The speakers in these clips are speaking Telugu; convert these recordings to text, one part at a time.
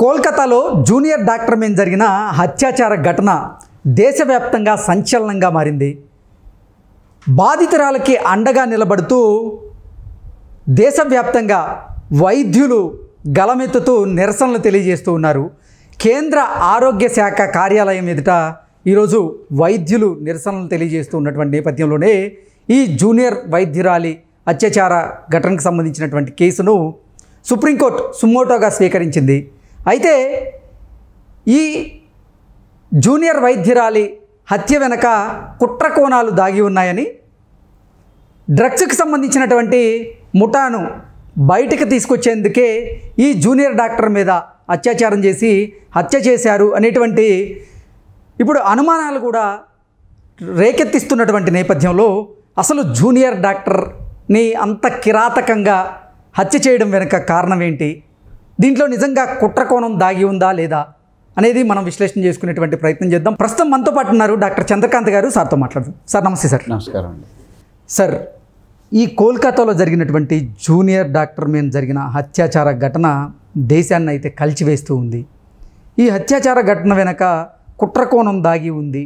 కోల్కతాలో జూనియర్ డాక్టర్ మీద జరిగిన అత్యాచార ఘటన దేశవ్యాప్తంగా సంచలనంగా మారింది బాధితురాలకి అండగా నిలబడుతూ దేశవ్యాప్తంగా వైద్యులు గలమెత్తుతూ నిరసనలు తెలియజేస్తూ ఉన్నారు కేంద్ర ఆరోగ్య శాఖ కార్యాలయం ఎదుట ఈరోజు వైద్యులు నిరసనలు తెలియజేస్తూ ఉన్నటువంటి నేపథ్యంలోనే ఈ జూనియర్ వైద్యురాలి అత్యాచార ఘటనకు సంబంధించినటువంటి కేసును సుప్రీంకోర్టు సుమోటోగా స్వీకరించింది అయితే ఈ జూనియర్ వైద్యురాలి హత్య వెనక కుట్ర కోణాలు దాగి ఉన్నాయని డ్రగ్స్కి సంబంధించినటువంటి ముఠాను బయటకు తీసుకొచ్చేందుకే ఈ జూనియర్ డాక్టర్ మీద అత్యాచారం చేసి హత్య చేశారు అనేటువంటి ఇప్పుడు అనుమానాలు కూడా రేకెత్తిస్తున్నటువంటి నేపథ్యంలో అసలు జూనియర్ డాక్టర్ని అంత కిరాతకంగా హత్య చేయడం వెనుక కారణం ఏంటి దీంట్లో నిజంగా కుట్ర కోణం దాగి ఉందా లేదా అనేది మనం విశ్లేషణ చేసుకునేటువంటి ప్రయత్నం చేద్దాం ప్రస్తుతం మనతో పాటు ఉన్నారు డాక్టర్ చంద్రకాంత్ గారు సార్తో మాట్లాడదాం సార్ నమస్తే సార్ నమస్కారం అండి సార్ ఈ కోల్కతాలో జరిగినటువంటి జూనియర్ డాక్టర్ మీద జరిగిన అత్యాచార ఘటన దేశాన్ని అయితే కలిచివేస్తూ ఉంది ఈ అత్యాచార ఘటన వెనక కుట్రకోణం దాగి ఉంది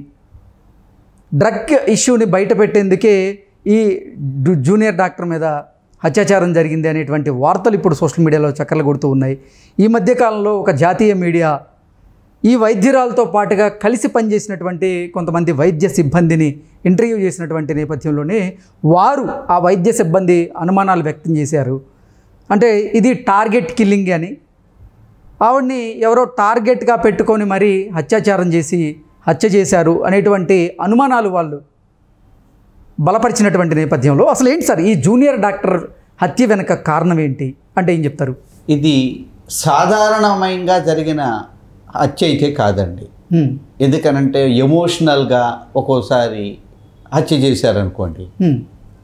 డ్రగ్ ఇష్యూని బయటపెట్టేందుకే ఈ డు- జూనియర్ డాక్టర్ మీద అత్యాచారం జరిగింది అనేటువంటి వార్తలు ఇప్పుడు సోషల్ మీడియాలో చక్కర్లు కొడుతూ ఉన్నాయి ఈ మధ్యకాలంలో ఒక జాతీయ మీడియా ఈ వైద్యురాలతో పాటుగా కలిసి పనిచేసినటువంటి కొంతమంది వైద్య సిబ్బందిని ఇంటర్వ్యూ చేసినటువంటి నేపథ్యంలోనే వారు ఆ వైద్య సిబ్బంది అనుమానాలు వ్యక్తం చేశారు అంటే ఇది టార్గెట్ కిల్లింగ్ అని ఆవిడ్ని ఎవరో టార్గెట్గా పెట్టుకొని మరీ అత్యాచారం చేసి హత్య చేశారు అనేటువంటి అనుమానాలు వాళ్ళు బలపరిచినటువంటి నేపథ్యంలో అసలు ఏంటి సార్ ఈ జూనియర్ డాక్టర్ హత్య వెనక కారణం ఏంటి అంటే ఏం చెప్తారు ఇది సాధారణంగా జరిగిన హత్య అయితే కాదండి హ్మ్, ఎందుకనంటే ఎమోషనల్గా ఒక్కోసారి హత్య చేశారనుకోండి హ్మ్,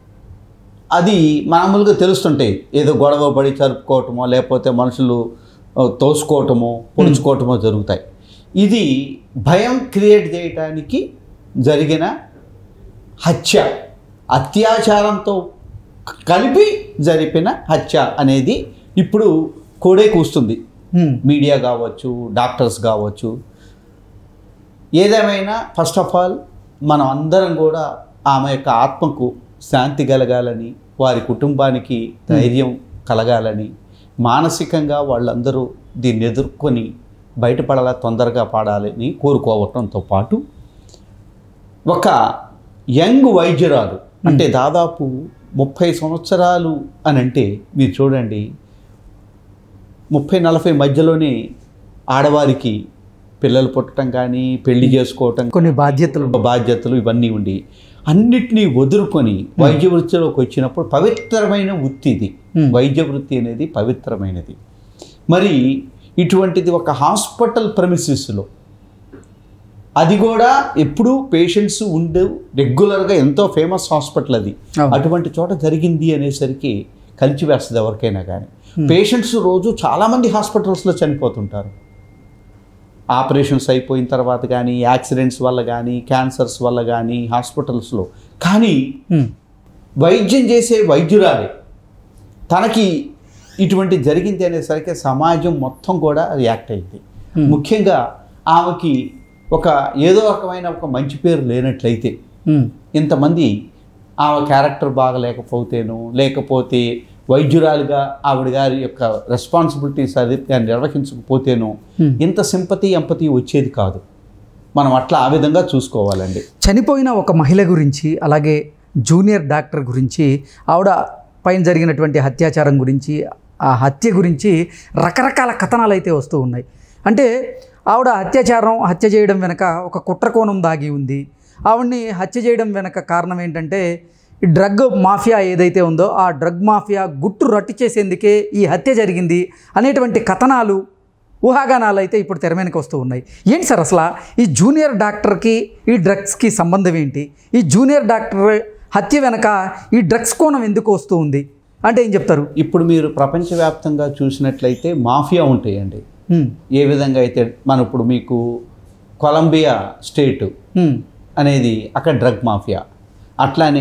అది మామూలుగా తెలుస్తుంటాయి ఏదో గొడవ పడి జరుపుకోవటమో లేకపోతే మనుషులు ఆ, తోసుకోవటమో పొడుచుకోవటమో జరుగుతాయి ఇది భయం క్రియేట్ చేయటానికి జరిగిన హత్య అత్యాచారంతో కలిపి జరిపిన హత్య అనేది ఇప్పుడు కోడే కూస్తుంది హ్మ్, మీడియా కావచ్చు డాక్టర్స్ కావచ్చు ఏదేమైనా ఫస్ట్ ఆఫ్ ఆల్ మనం అందరం కూడా ఆమె యొక్క ఆత్మకు శాంతి కలగాలని వారి కుటుంబానికి ధైర్యం కలగాలని మానసికంగా వాళ్ళందరూ దీన్ని ఎదుర్కొని బయటపడాలా తొందరగా పడాలని కోరుకోవటంతో పాటు ఒక యంగ్ వైద్యురాలు అంటే దాదాపు ముప్పై సంవత్సరాలు అని అంటే మీరు చూడండి ముప్పై నలభై మధ్యలోనే ఆడవారికి పిల్లలు పుట్టడం కానీ పెళ్లి చేసుకోవటం కొన్ని బాధ్యతలు బాధ్యతలు ఇవన్నీ ఉండి అన్నిటినీ వదులుకొని వైద్య వృత్తిలోకి వచ్చినప్పుడు పవిత్రమైన వృత్తి ఇది Hmm. వైద్య వృత్తి అనేది పవిత్రమైనది మరి ఇటువంటిది ఒక హాస్పిటల్ ప్రెమిసిస్లో అది కూడా ఎప్పుడూ పేషెంట్స్ ఉండే రెగ్యులర్గా ఎంతో ఫేమస్ హాస్పిటల్ అది అవును. అటువంటి చోట జరిగింది అనేసరికి కలిసి వేస్తుంది ఎవరికైనా కానీ పేషెంట్స్ రోజు చాలామంది హాస్పిటల్స్లో చనిపోతుంటారు ఆపరేషన్స్ అయిపోయిన తర్వాత కానీ యాక్సిడెంట్స్ వల్ల కానీ క్యాన్సర్స్ వల్ల కానీ హాస్పిటల్స్లో కానీ హ్మ్, వైద్యం చేసే వైద్యురాలే తనకి ఇటువంటి జరిగింది అనేసరికి సమాజం మొత్తం కూడా రియాక్ట్ అయింది Hmm. ముఖ్యంగా ఆమెకి ఒక ఏదో రకమైన ఒక మంచి పేరు లేనట్లయితే హ్మ్, ఇంతమంది ఆమె క్యారెక్టర్ బాగలేకపోతేనో లేకపోతే వైద్యురాలుగా ఆవిడ గారి యొక్క రెస్పాన్సిబిలిటీస్ అది నిర్వహించకపోతేనో Hmm. ఇంత సింపతి ఎంపతి వచ్చేది కాదు మనం అట్లా ఆ విధంగా చూసుకోవాలండి చనిపోయిన ఒక మహిళ గురించి అలాగే జూనియర్ డాక్టర్ గురించి ఆవిడ పైన జరిగినటువంటి అత్యాచారం గురించి ఆ హత్య గురించి రకరకాల కథనాలు అయితే వస్తూ ఉన్నాయి అంటే ఆవిడ అత్యాచారం హత్య చేయడం వెనక ఒక కుట్రకోణం దాగి ఉంది ఆవిడ్ని హత్య చేయడం వెనక కారణం ఏంటంటే ఈ డ్రగ్ మాఫియా ఏదైతే ఉందో ఆ డ్రగ్ మాఫియా గుట్టు రట్టు చేసేందుకే ఈ హత్య జరిగింది అనేటువంటి కథనాలు ఊహాగానాలు అయితే ఇప్పుడు తెర మీదకి వస్తూ ఉన్నాయి ఏంటి సార్ అసలు ఈ జూనియర్ డాక్టర్కి ఈ డ్రగ్స్కి సంబంధం ఏంటి ఈ జూనియర్ డాక్టర్ హత్య వెనక ఈ డ్రగ్స్ కోణం ఎందుకు వస్తూ ఉంది అంటే ఏం చెప్తారు ఇప్పుడు మీరు ప్రపంచవ్యాప్తంగా చూసినట్లయితే మాఫియా ఉంటాయండి హ్మ్, ఏ విధంగా అయితే మనం ఇప్పుడు మీకు కొలంబియా స్టేటు హ్మ్, అనేది అక్కడ డ్రగ్ మాఫియా అట్లానే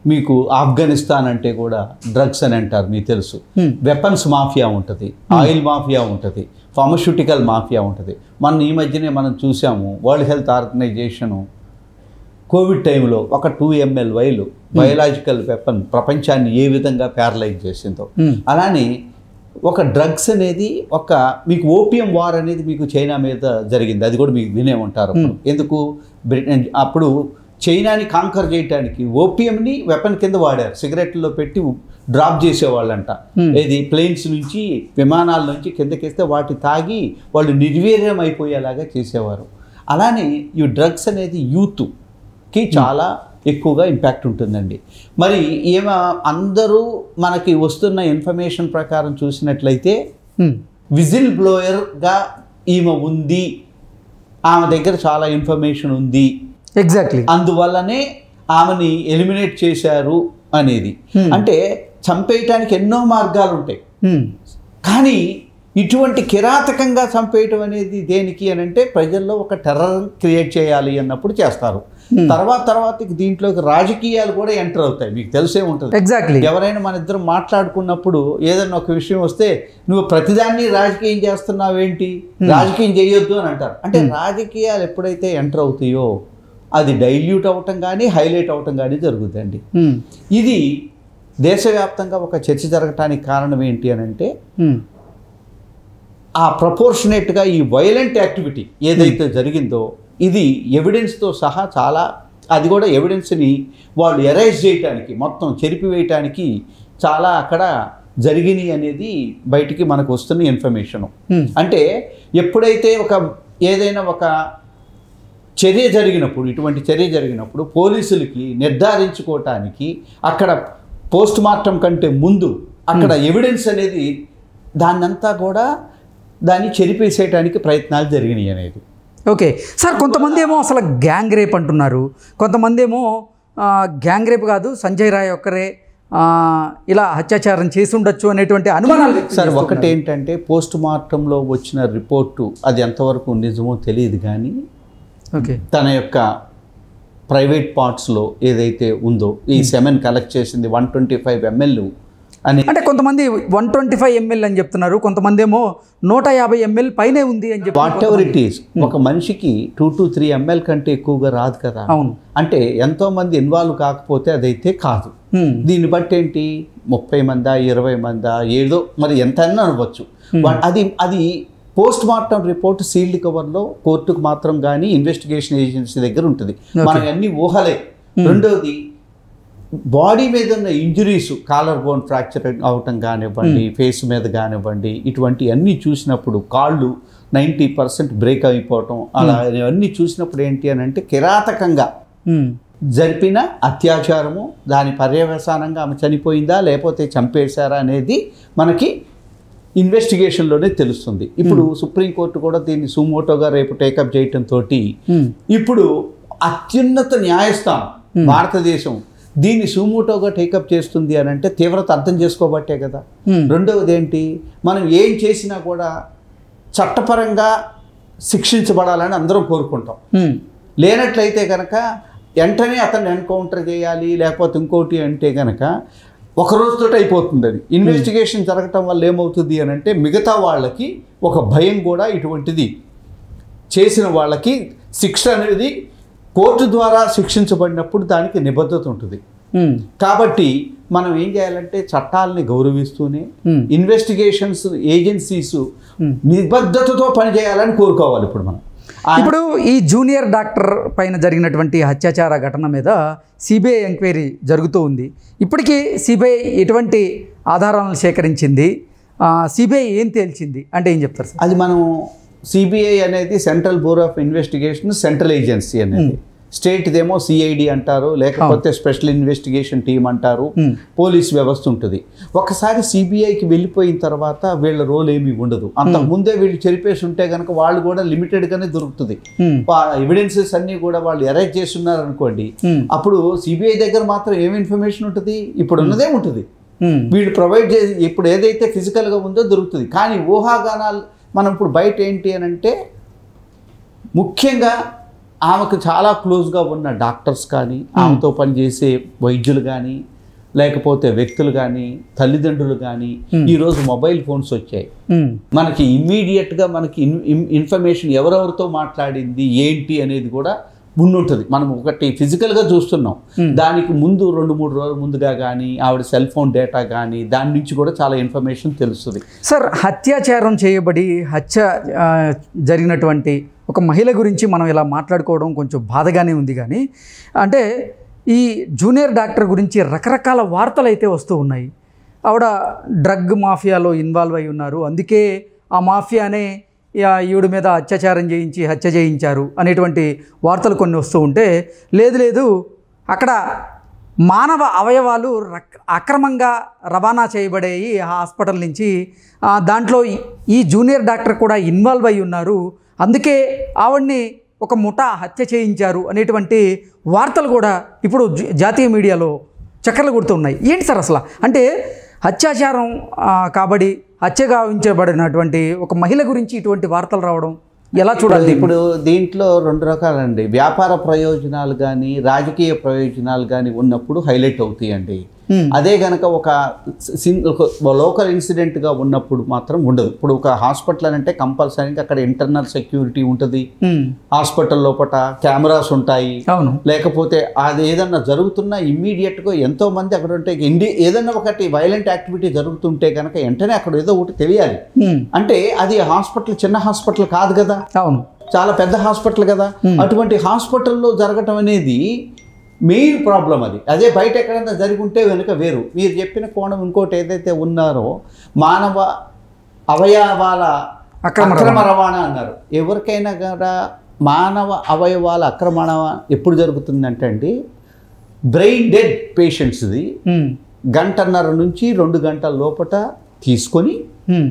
మీకు ఆఫ్ఘనిస్తాన్ అంటే కూడా డ్రగ్స్ అని అంటారు మీకు తెలుసు Hmm. వెపన్స్ మాఫియా ఉంటుంది ఆయిల్ మాఫియా ఉంటుంది ఫార్మస్యూటికల్ మాఫియా ఉంటుంది మన ఈ మధ్యనే మనం చూసాము వరల్డ్ హెల్త్ ఆర్గనైజేషను కోవిడ్ టైంలో ఒక two ML vial biological weapon ప్రపంచాన్ని ఏ విధంగా ప్యారలైజ్ చేసిందో Hmm. అలానే ఒక డ్రగ్స్ అనేది ఒక మీకు ఓపియం వార్ అనేది మీకు చైనా మీద జరిగింది అది కూడా మీకు వినే ఉంటారు అప్పుడు. ఎందుకు బ్రిటన్ అప్పుడు చైనాని కాంకర్ చేయడానికి ఓపియంని వెపన్ కింద వాడారు సిగరెట్లో పెట్టి డ్రాప్ చేసేవాళ్ళంట Hmm. ఏది ప్లేన్స్ నుంచి విమానాల నుంచి కిందకేస్తే వాటి తాగి వాళ్ళు నిర్వీర్యం అయిపోయేలాగా చేసేవారు అలానే ఈ డ్రగ్స్ అనేది యూత్కి చాలా ఎక్కువగా ఇంపాక్ట్ ఉంటుందండి మరి ఏమ అందరూ మనకి వస్తున్న ఇన్ఫర్మేషన్ ప్రకారం చూసినట్లయితే ఉమ్, విజిల్ బ్లోయర్గా ఈమె ఉంది ఆమె దగ్గర చాలా ఇన్ఫర్మేషన్ ఉంది ఎగ్జాక్ట్లీ అందువల్లనే ఆమెని ఎలిమినేట్ చేశారు అనేది Hmm. అంటే చంపేయటానికి ఎన్నో మార్గాలు ఉంటాయి ఉమ్, కానీ ఇటువంటి కిరాతకంగా చంపేయటం అనేది దేనికి అని అంటే ప్రజల్లో ఒక టెర్రర్ క్రియేట్ చేయాలి అన్నప్పుడు చేస్తారు Hmm. తర్వాత తర్వాత దీంట్లోకి రాజకీయాలు కూడా ఎంటర్ అవుతాయి మీకు తెలిసే ఉంటుంది ఎగ్జాక్ట్లీ ఎవరైనా మన ఇద్దరం మాట్లాడుకున్నప్పుడు ఏదైనా ఒక విషయం వస్తే నువ్వు ప్రతిదాన్ని రాజకీయం చేస్తున్నావు ఏంటి రాజకీయం చేయొద్దు అని అంటారు అంటే రాజకీయాలు ఎప్పుడైతే ఎంటర్ అవుతాయో అది డైల్యూట్ అవ్వటం కానీ హైలైట్ అవ్వటం కానీ జరుగుతుందండి ఉమ్, ఇది దేశవ్యాప్తంగా ఒక చర్చ జరగటానికి కారణం ఏంటి అని అంటే ఉమ్, ఆ ప్రపోర్షనేట్గా ఈ వైలెంట్ యాక్టివిటీ ఏదైతే జరిగిందో ఇది ఎవిడెన్స్తో సహా చాలా అది కూడా ఎవిడెన్స్ని వాళ్ళు ఎరైజ్ చేయటానికి మొత్తం చెరిపివేయటానికి చాలా అక్కడ జరిగినాయి అనేది బయటికి మనకు వస్తున్న ఇన్ఫర్మేషను ఉమ్, అంటే ఎప్పుడైతే ఒక ఏదైనా ఒక చర్య జరిగినప్పుడు ఇటువంటి చర్య జరిగినప్పుడు పోలీసులకి నిర్ధారించుకోవటానికి అక్కడ పోస్ట్ మార్టం కంటే ముందు అక్కడ ఎవిడెన్స్ అనేది దాన్నంతా కూడా దాన్ని చెరిపేసేయడానికి ప్రయత్నాలు జరిగినాయి అనేది ఓకే సార్ కొంతమంది ఏమో అసలు గ్యాంగ్ రేప్ అంటున్నారు కొంతమంది ఏమో ఆ, గ్యాంగ్ రేప్ కాదు సంజయ్ రాయ్ ఒక్కరే ఆ, ఇలా అత్యాచారం చేసి ఉండొచ్చు అనేటువంటి అనుమానాలు వ్యక్తం సార్ చేస్తున్నారు. ఒకటి ఏంటంటే పోస్ట్ మార్టంలో వచ్చిన రిపోర్టు అది ఎంతవరకు నిజమో తెలియదు కానీ ఓకే తన యొక్క ప్రైవేట్ పార్ట్స్లో ఏదైతే ఉందో ఈ సెమెన్ కలెక్ట్ చేసింది వన్ ట్వంటీ ఫైవ్ ఎంఎల్ అని అంటే కొంతమంది వన్ ట్వంటీ ఫైవ్ ఎంఎల్ అని చెప్తున్నారు కొంతమంది ఏమో నూట యాభై ఎంఎల్ పైనే ఉంది అని చెప్పి వాట్ ఎవర్ ఇట్ ఈస్ ఒక మనిషికి టూ టు త్రీ ఎంఎల్ కంటే ఎక్కువగా రాదు కదా అవును అంటే ఎంతో మంది ఇన్వాల్వ్ కాకపోతే అదైతే కాదు ఉమ్, దీన్ని బట్టి ఏంటి ముప్పై మందా ఇరవై మందా ఏదో మరి ఎంత అని అనవచ్చు వా- అది అది పోస్ట్ మార్టం రిపోర్ట్ సీల్డ్ కవర్లో కోర్టుకు మాత్రం కానీ ఇన్వెస్టిగేషన్ ఏజెన్సీ దగ్గర ఉంటుంది మన అన్ని ఊహలే రెండవది బాడీ మీద ఉన్న ఇంజురీస్ కాలర్ బోన్ ఫ్రాక్చర్ అవటం కానివ్వండి ఫేస్ మీద కానివ్వండి ఇటువంటి అన్నీ చూసినప్పుడు కాళ్ళు నైంటీ పర్సెంట్ బ్రేక్ అయిపోవటం అలా అన్నీ చూసినప్పుడు ఏంటి అని అంటే కిరాతకంగా ఉమ్, జరిపిన అత్యాచారము దాని పర్యవసానంగా ఆమె చనిపోయిందా లేకపోతే చంపేశారా అనేది మనకి ఇన్వెస్టిగేషన్లోనే తెలుస్తుంది ఇప్పుడు సుప్రీంకోర్టు కూడా దీన్ని సుమోటోగా రేపు టేకప్ చేయటంతో ఉమ్, ఇప్పుడు అత్యున్నత న్యాయస్థానం భారతదేశం దీన్ని సుమోటోగా టేకప్ చేస్తుంది అని అంటే తీవ్రత అర్థం చేసుకోబట్టే కదా ఉమ్, రెండవది ఏంటి మనం ఏం చేసినా కూడా చట్టపరంగా శిక్షించబడాలని అందరం కోరుకుంటాం ఉమ్, లేనట్లయితే కనుక వెంటనే అతన్ని ఎన్కౌంటర్ చేయాలి లేకపోతే ఇంకోటి అంటే కనుక ఒక రోజుతో అయిపోతుంది అది ఇన్వెస్టిగేషన్ జరగటం వల్ల ఏమవుతుంది అని అంటే మిగతా వాళ్ళకి ఒక భయం కూడా ఇటువంటిది చేసిన వాళ్ళకి శిక్ష అనేది కోర్టు ద్వారా శిక్షించబడినప్పుడు దానికి నిబద్ధత ఉంటుంది ఉమ్, కాబట్టి మనం ఏం చేయాలంటే చట్టాలని గౌరవిస్తూనే Hmm. Investigations agencies Hmm. నిబద్ధతతో పనిచేయాలని కోరుకోవాలి ఇప్పుడు మనం ఆ- ఇప్పుడు ఈ జూనియర్ డాక్టర్ పైన జరిగినటువంటి అత్యాచార ఘటన మీద సిబిఐ ఎంక్వైరీ జరుగుతూ ఉంది ఇప్పటికీ సిబిఐ ఎటువంటి ఆధారాలను సేకరించింది సిబిఐ ఏం తేల్చింది అంటే ఏం చెప్తారు సార్ అది మనం సిబిఐ అనేది central bureau of investigation central agency అనేది స్టేట్ దేమో సిఐడి అంటారు లేకపోతే స్పెషల్ ఇన్వెస్టిగేషన్ టీం అంటారు Hmm. పోలీస్ వ్యవస్థ ఉంటుంది ఒకసారి సిబిఐకి వెళ్ళిపోయిన తర్వాత వీళ్ళ రోల్ ఏమీ ఉండదు అంతకు ముందే వీళ్ళు చెరిపేసి ఉంటే కనుక వాళ్ళు కూడా లిమిటెడ్గానే దొరుకుతుంది Hmm. ఎవిడెన్సెస్ అన్నీ కూడా వాళ్ళు అరెస్ట్ చేస్తున్నారు అనుకోండి Hmm. అప్పుడు సిబిఐ దగ్గర మాత్రం ఏం ఇన్ఫర్మేషన్ ఉంటుంది ఇప్పుడు ఉన్నదే ఉంటుంది ఉమ్, వీళ్ళు ప్రొవైడ్ చేసి ఇప్పుడు ఏదైతే ఫిజికల్గా ఉందో దొరుకుతుంది కానీ ఊహాగానాలు మనం ఇప్పుడు బయట ఏంటి అని అంటే ముఖ్యంగా ఆమెకు చాలా క్లోజ్గా ఉన్న డాక్టర్స్ కానీ ఆమెతో పనిచేసే వైద్యులు కానీ లేకపోతే వ్యక్తులు కానీ తల్లిదండ్రులు కానీ ఈరోజు మొబైల్ ఫోన్స్ వచ్చాయి ఉమ్, మనకి ఇమ్మీడియట్గా మనకి ఇన్ ఇన్- ఇన్ఫర్మేషన్ ఎవరెవరితో మాట్లాడింది ఏంటి అనేది కూడా ముందుంటుంది మనం ఒకటి ఫిజికల్గా చూస్తున్నాం దానికి ముందు రెండు మూడు రోజుల ముందుగా కానీ ఆవిడ సెల్ ఫోన్ డేటా కానీ దాని నుంచి కూడా చాలా ఇన్ఫర్మేషన్ తెలుస్తుంది సార్ హత్యాచారం చేయబడి హత్య ఆ, జరిగినటువంటి ఒక మహిళ గురించి మనం ఇలా మాట్లాడుకోవడం కొంచెం బాధగానే ఉంది కానీ అంటే ఈ జూనియర్ డాక్టర్ గురించి రకరకాల వార్తలు అయితే వస్తూ ఉన్నాయి ఆవిడ డ్రగ్ మాఫియాలో ఇన్వాల్వ్ అయి ఉన్నారు అందుకే ఆ మాఫియానే ఆ, ఈవిడ మీద అత్యాచారం చేయించి హత్య చేయించారు అనేటువంటి వార్తలు కొన్ని వస్తూ ఉంటే లేదు లేదు అక్కడ మానవ అవయవాలు రక్- అక్రమంగా రవాణా చేయబడేవి ఆ హాస్పిటల్ నుంచి ఆ, దాంట్లో ఈ- ఈ జూనియర్ డాక్టర్ కూడా ఇన్వాల్వ్ అయి ఉన్నారు అందుకే ఆవిడ్ని ఒక ముఠా హత్య చేయించారు అనేటువంటి వార్తలు కూడా ఇప్పుడు జ- జాతీయ మీడియాలో చక్కర్లు కొడుతున్నాయి ఏంటి సార్ అసలు అంటే అత్యాచారం ఆ, కాబడి హత్య గావించబడినటువంటి ఒక మహిళ గురించి ఇటువంటి వార్తలు రావడం ఎలా చూడాలి ఇప్పుడు దీంట్లో రెండు రకాలండి వ్యాపార ప్రయోజనాలు కానీ రాజకీయ ప్రయోజనాలు కానీ ఉన్నప్పుడు హైలైట్ అవుతాయండి Hmm. అదే గనక ఒక సిన్- ఒక లోకల్ ఇన్సిడెంట్గా ఉన్నప్పుడు మాత్రం ఉండదు ఇప్పుడు ఒక హాస్పిటల్ అంటే కంపల్సరీగా అక్కడ ఇంటర్నల్ సెక్యూరిటీ ఉంటుంది ఉమ్, హాస్పిటల్ లోపల కెమెరాస్ ఉంటాయి అవును లేకపోతే అది ఏదన్నా జరుగుతున్నా ఇమ్మీడియట్గా ఎంతో మంది అక్కడ ఉంటే ఇండి ఏదన్నా ఒకటి వైలెంట్ యాక్టివిటీ జరుగుతుంటే కనుక వెంటనే అక్కడ ఏదో ఒకటి తెలియాలి ఉమ్, అంటే అది హాస్పిటల్ చిన్న హాస్పిటల్ కాదు కదా అవును చాలా పెద్ద హాస్పిటల్ కదా అటువంటి హాస్పిటల్లో జరగటం అనేది మెయిన్ ప్రాబ్లం అది అదే బయట ఎక్కడైనా జరిగి ఉంటే వెనుక వేరు మీరు చెప్పిన కోణం ఇంకోటి ఏదైతే ఉన్నారో మానవ అవయవాల అక్రమ అక్రమ రవాణా అన్నారు ఎవరికైనా కూడా మానవ అవయవాల అక్రమ రవాణా ఎప్పుడు జరుగుతుందంటే అండి బ్రెయిన్ డెడ్ పేషెంట్స్ది ఉమ్, గంటన్నర నుంచి రెండు గంటల లోపట తీసుకొని ఉమ్,